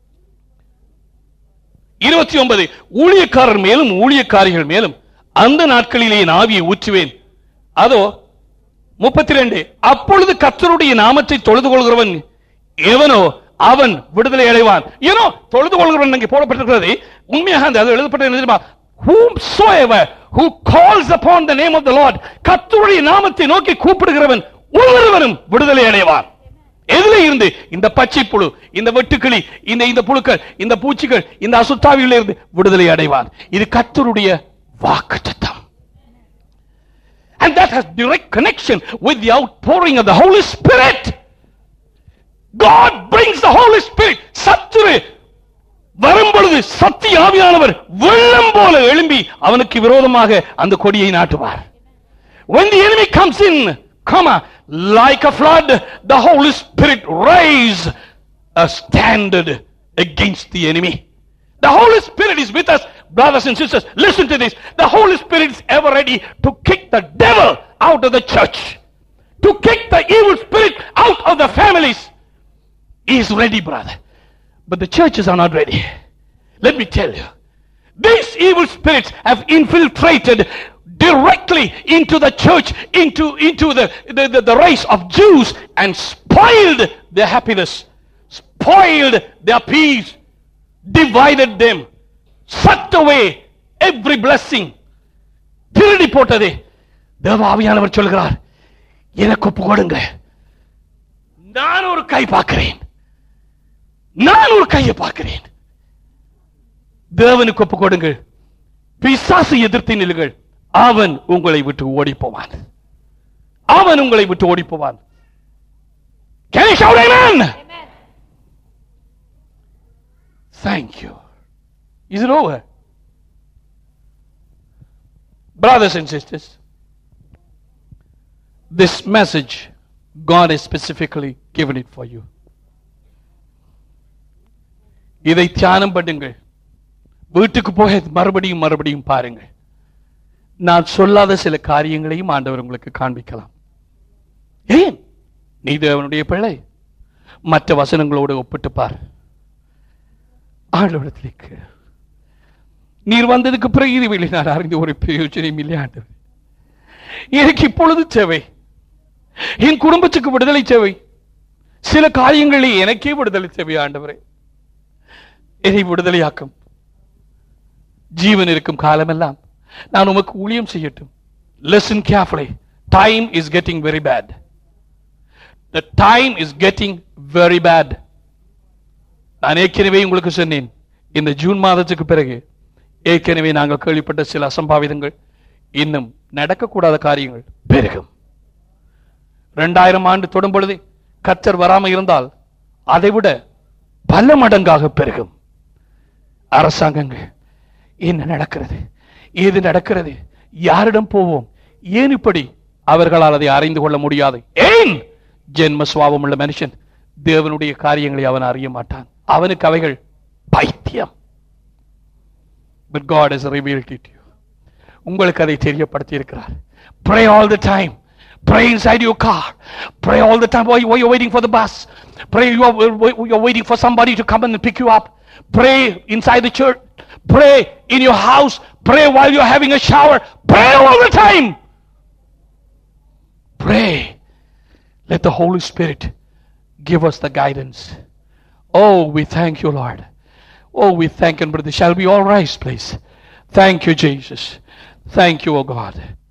இருபத்தி ஒன்பது ஊழியக்காரர் மேலும் ஊழியக்காரிகள் மேலும் அந்த நாட்களிலே என் ஆவியை ஊற்றுவேன் அதோ முப்பத்தி ரெண்டு அப்பொழுது கர்த்தருடைய நாமத்தை தொழுது கொள்கிறவன் எவனோ அவன் விடுதலை அடைவான் ஏனோ தொழுது கொள்கிறவன் இங்கே போடப்பட்டிருக்கிறது உண்மையாக அந்த அது எழுதப்பட்ட என்ன தெரியுமா whomsoever who calls upon the name of the lord கர்த்தருடைய நாமத்தை நோக்கி கூப்பிடுகிறவன் ஒவ்வொருவனும் விடுதலை அடைவான் எதுல இருந்து இந்த பச்சை புழு இந்த வெட்டுக்கிளி இந்த இந்த புழுக்கள் இந்த பூச்சிகள் இந்த அசுத்தாவியில இருந்து விடுதலை அடைவான் இது கர்த்தருடைய வாக்குத்தத்தம் And that has direct connection with the outpouring of the Holy Spirit. God brings the Holy Spirit. சத்துரு வரும்பொழுது சத்திய ஆவியானவர் வெள்ளம் போல எழும்பி அவனுக்கு விரோதமாக அந்த கொடியை நாட்டுவார் When the enemy comes in, comma, like a flood, the Holy Spirit raise a standard against the enemy. The Holy Spirit is with us, brothers and sisters. Listen to this. The Holy Spirit is ever ready to kick the devil out of the church, to kick the evil spirit out of the families. He is ready, brother. But the churches are not ready. Let me tell you. These evil spirits have infiltrated directly into the church, into, into the, the, the, the race of Jews and spoiled their happiness, spoiled their peace, divided them, sucked away every blessing. திருடி போட்டதே தேவ ஆவியானவர் சொல்கிறார் எனக்கு ஒப்பு கொடுங்க நான் ஒரு கை பார்க்கிறேன் நான் ஒரு கையை பார்க்கிறேன் தேவனுக்கு ஒப்பு கொடுங்கள் பிசாசு எதிர்த்து நில்லுங்கள் அவன் உங்களை விட்டு ஓடி போவான் அவன் உங்களை விட்டு ஓடி போவான் Can you shout amen? Thank you. Is it over? Brothers and sisters, this message, God has specifically given it for you. இதை தியானம் பண்ணுங்கள் வீட்டுக்கு போக மறுபடியும் மறுபடியும் பாருங்கள் நான் சொல்லாத சில காரியங்களையும் ஆண்டவர் உங்களுக்கு காண்பிக்கலாம் ஏன் நீ தேவனுடைய பிள்ளை மற்ற வசனங்களோடு ஒப்பிட்டு பார் ஆண்டவரத்திலே கேள். நீர் வந்ததுக்கு பிறகு இதுவெளி நான் அறிந்து ஒரு பிரயோஜனம் இல்லை ஆண்டவர் எனக்கு இப்பொழுது தேவை என் குடும்பத்துக்கு விடுதலை தேவை சில காரியங்களில் எனக்கே விடுதலை தேவை ஆண்டவரே என்னை விடுதலையாக்கும் ஜீவன் இருக்கும் காலமெல்லாம் நான் உமக்கு ஊழியம் செய்யட்டும் listen carefully time is getting very bad the time is getting very bad நான் ஏற்கனவே உங்களுக்கு சொன்னேன் இந்த ஜூன் மாதத்துக்கு பிறகு ஏற்கனவே நாங்கள் கேள்விப்பட்ட சில அசம்பாவிதங்கள் இன்னும் நடக்கக்கூடாத காரியங்கள் பெருகும் இரண்டாயிரம் ஆண்டு தொடும் பொழுது கத்தர் வராம இருந்தால் அதைவிட பல மடங்காக பெருகும் அரசாங்கங்கள் என்ன நடக்கிறது ஏது நடக்கிறது யாரிடம் போவோம் ஏன் இப்படி அவர்களால் அதை அறிந்து கொள்ள முடியாது ஏன் ஜென்ம சுவாபம் உள்ள மனுஷன் தேவனுடைய காரியங்களை அவன் அறிய மாட்டான் அவனுக்கு அவைகள் பைத்தியம் but God has revealed it to you உங்களுக்கு அதை தெரியப்படுத்தி இருக்கிறார் pray all the time pray inside your car pray all the time while you- while you're waiting for the bus pray you are, you're waiting for somebody to come and pick you up pray inside the church pray in your house pray while you're having a shower pray all the time pray let the holy spirit give us the guidance oh we thank you lord oh we thank you brother shall we all rise please thank you jesus thank you oh god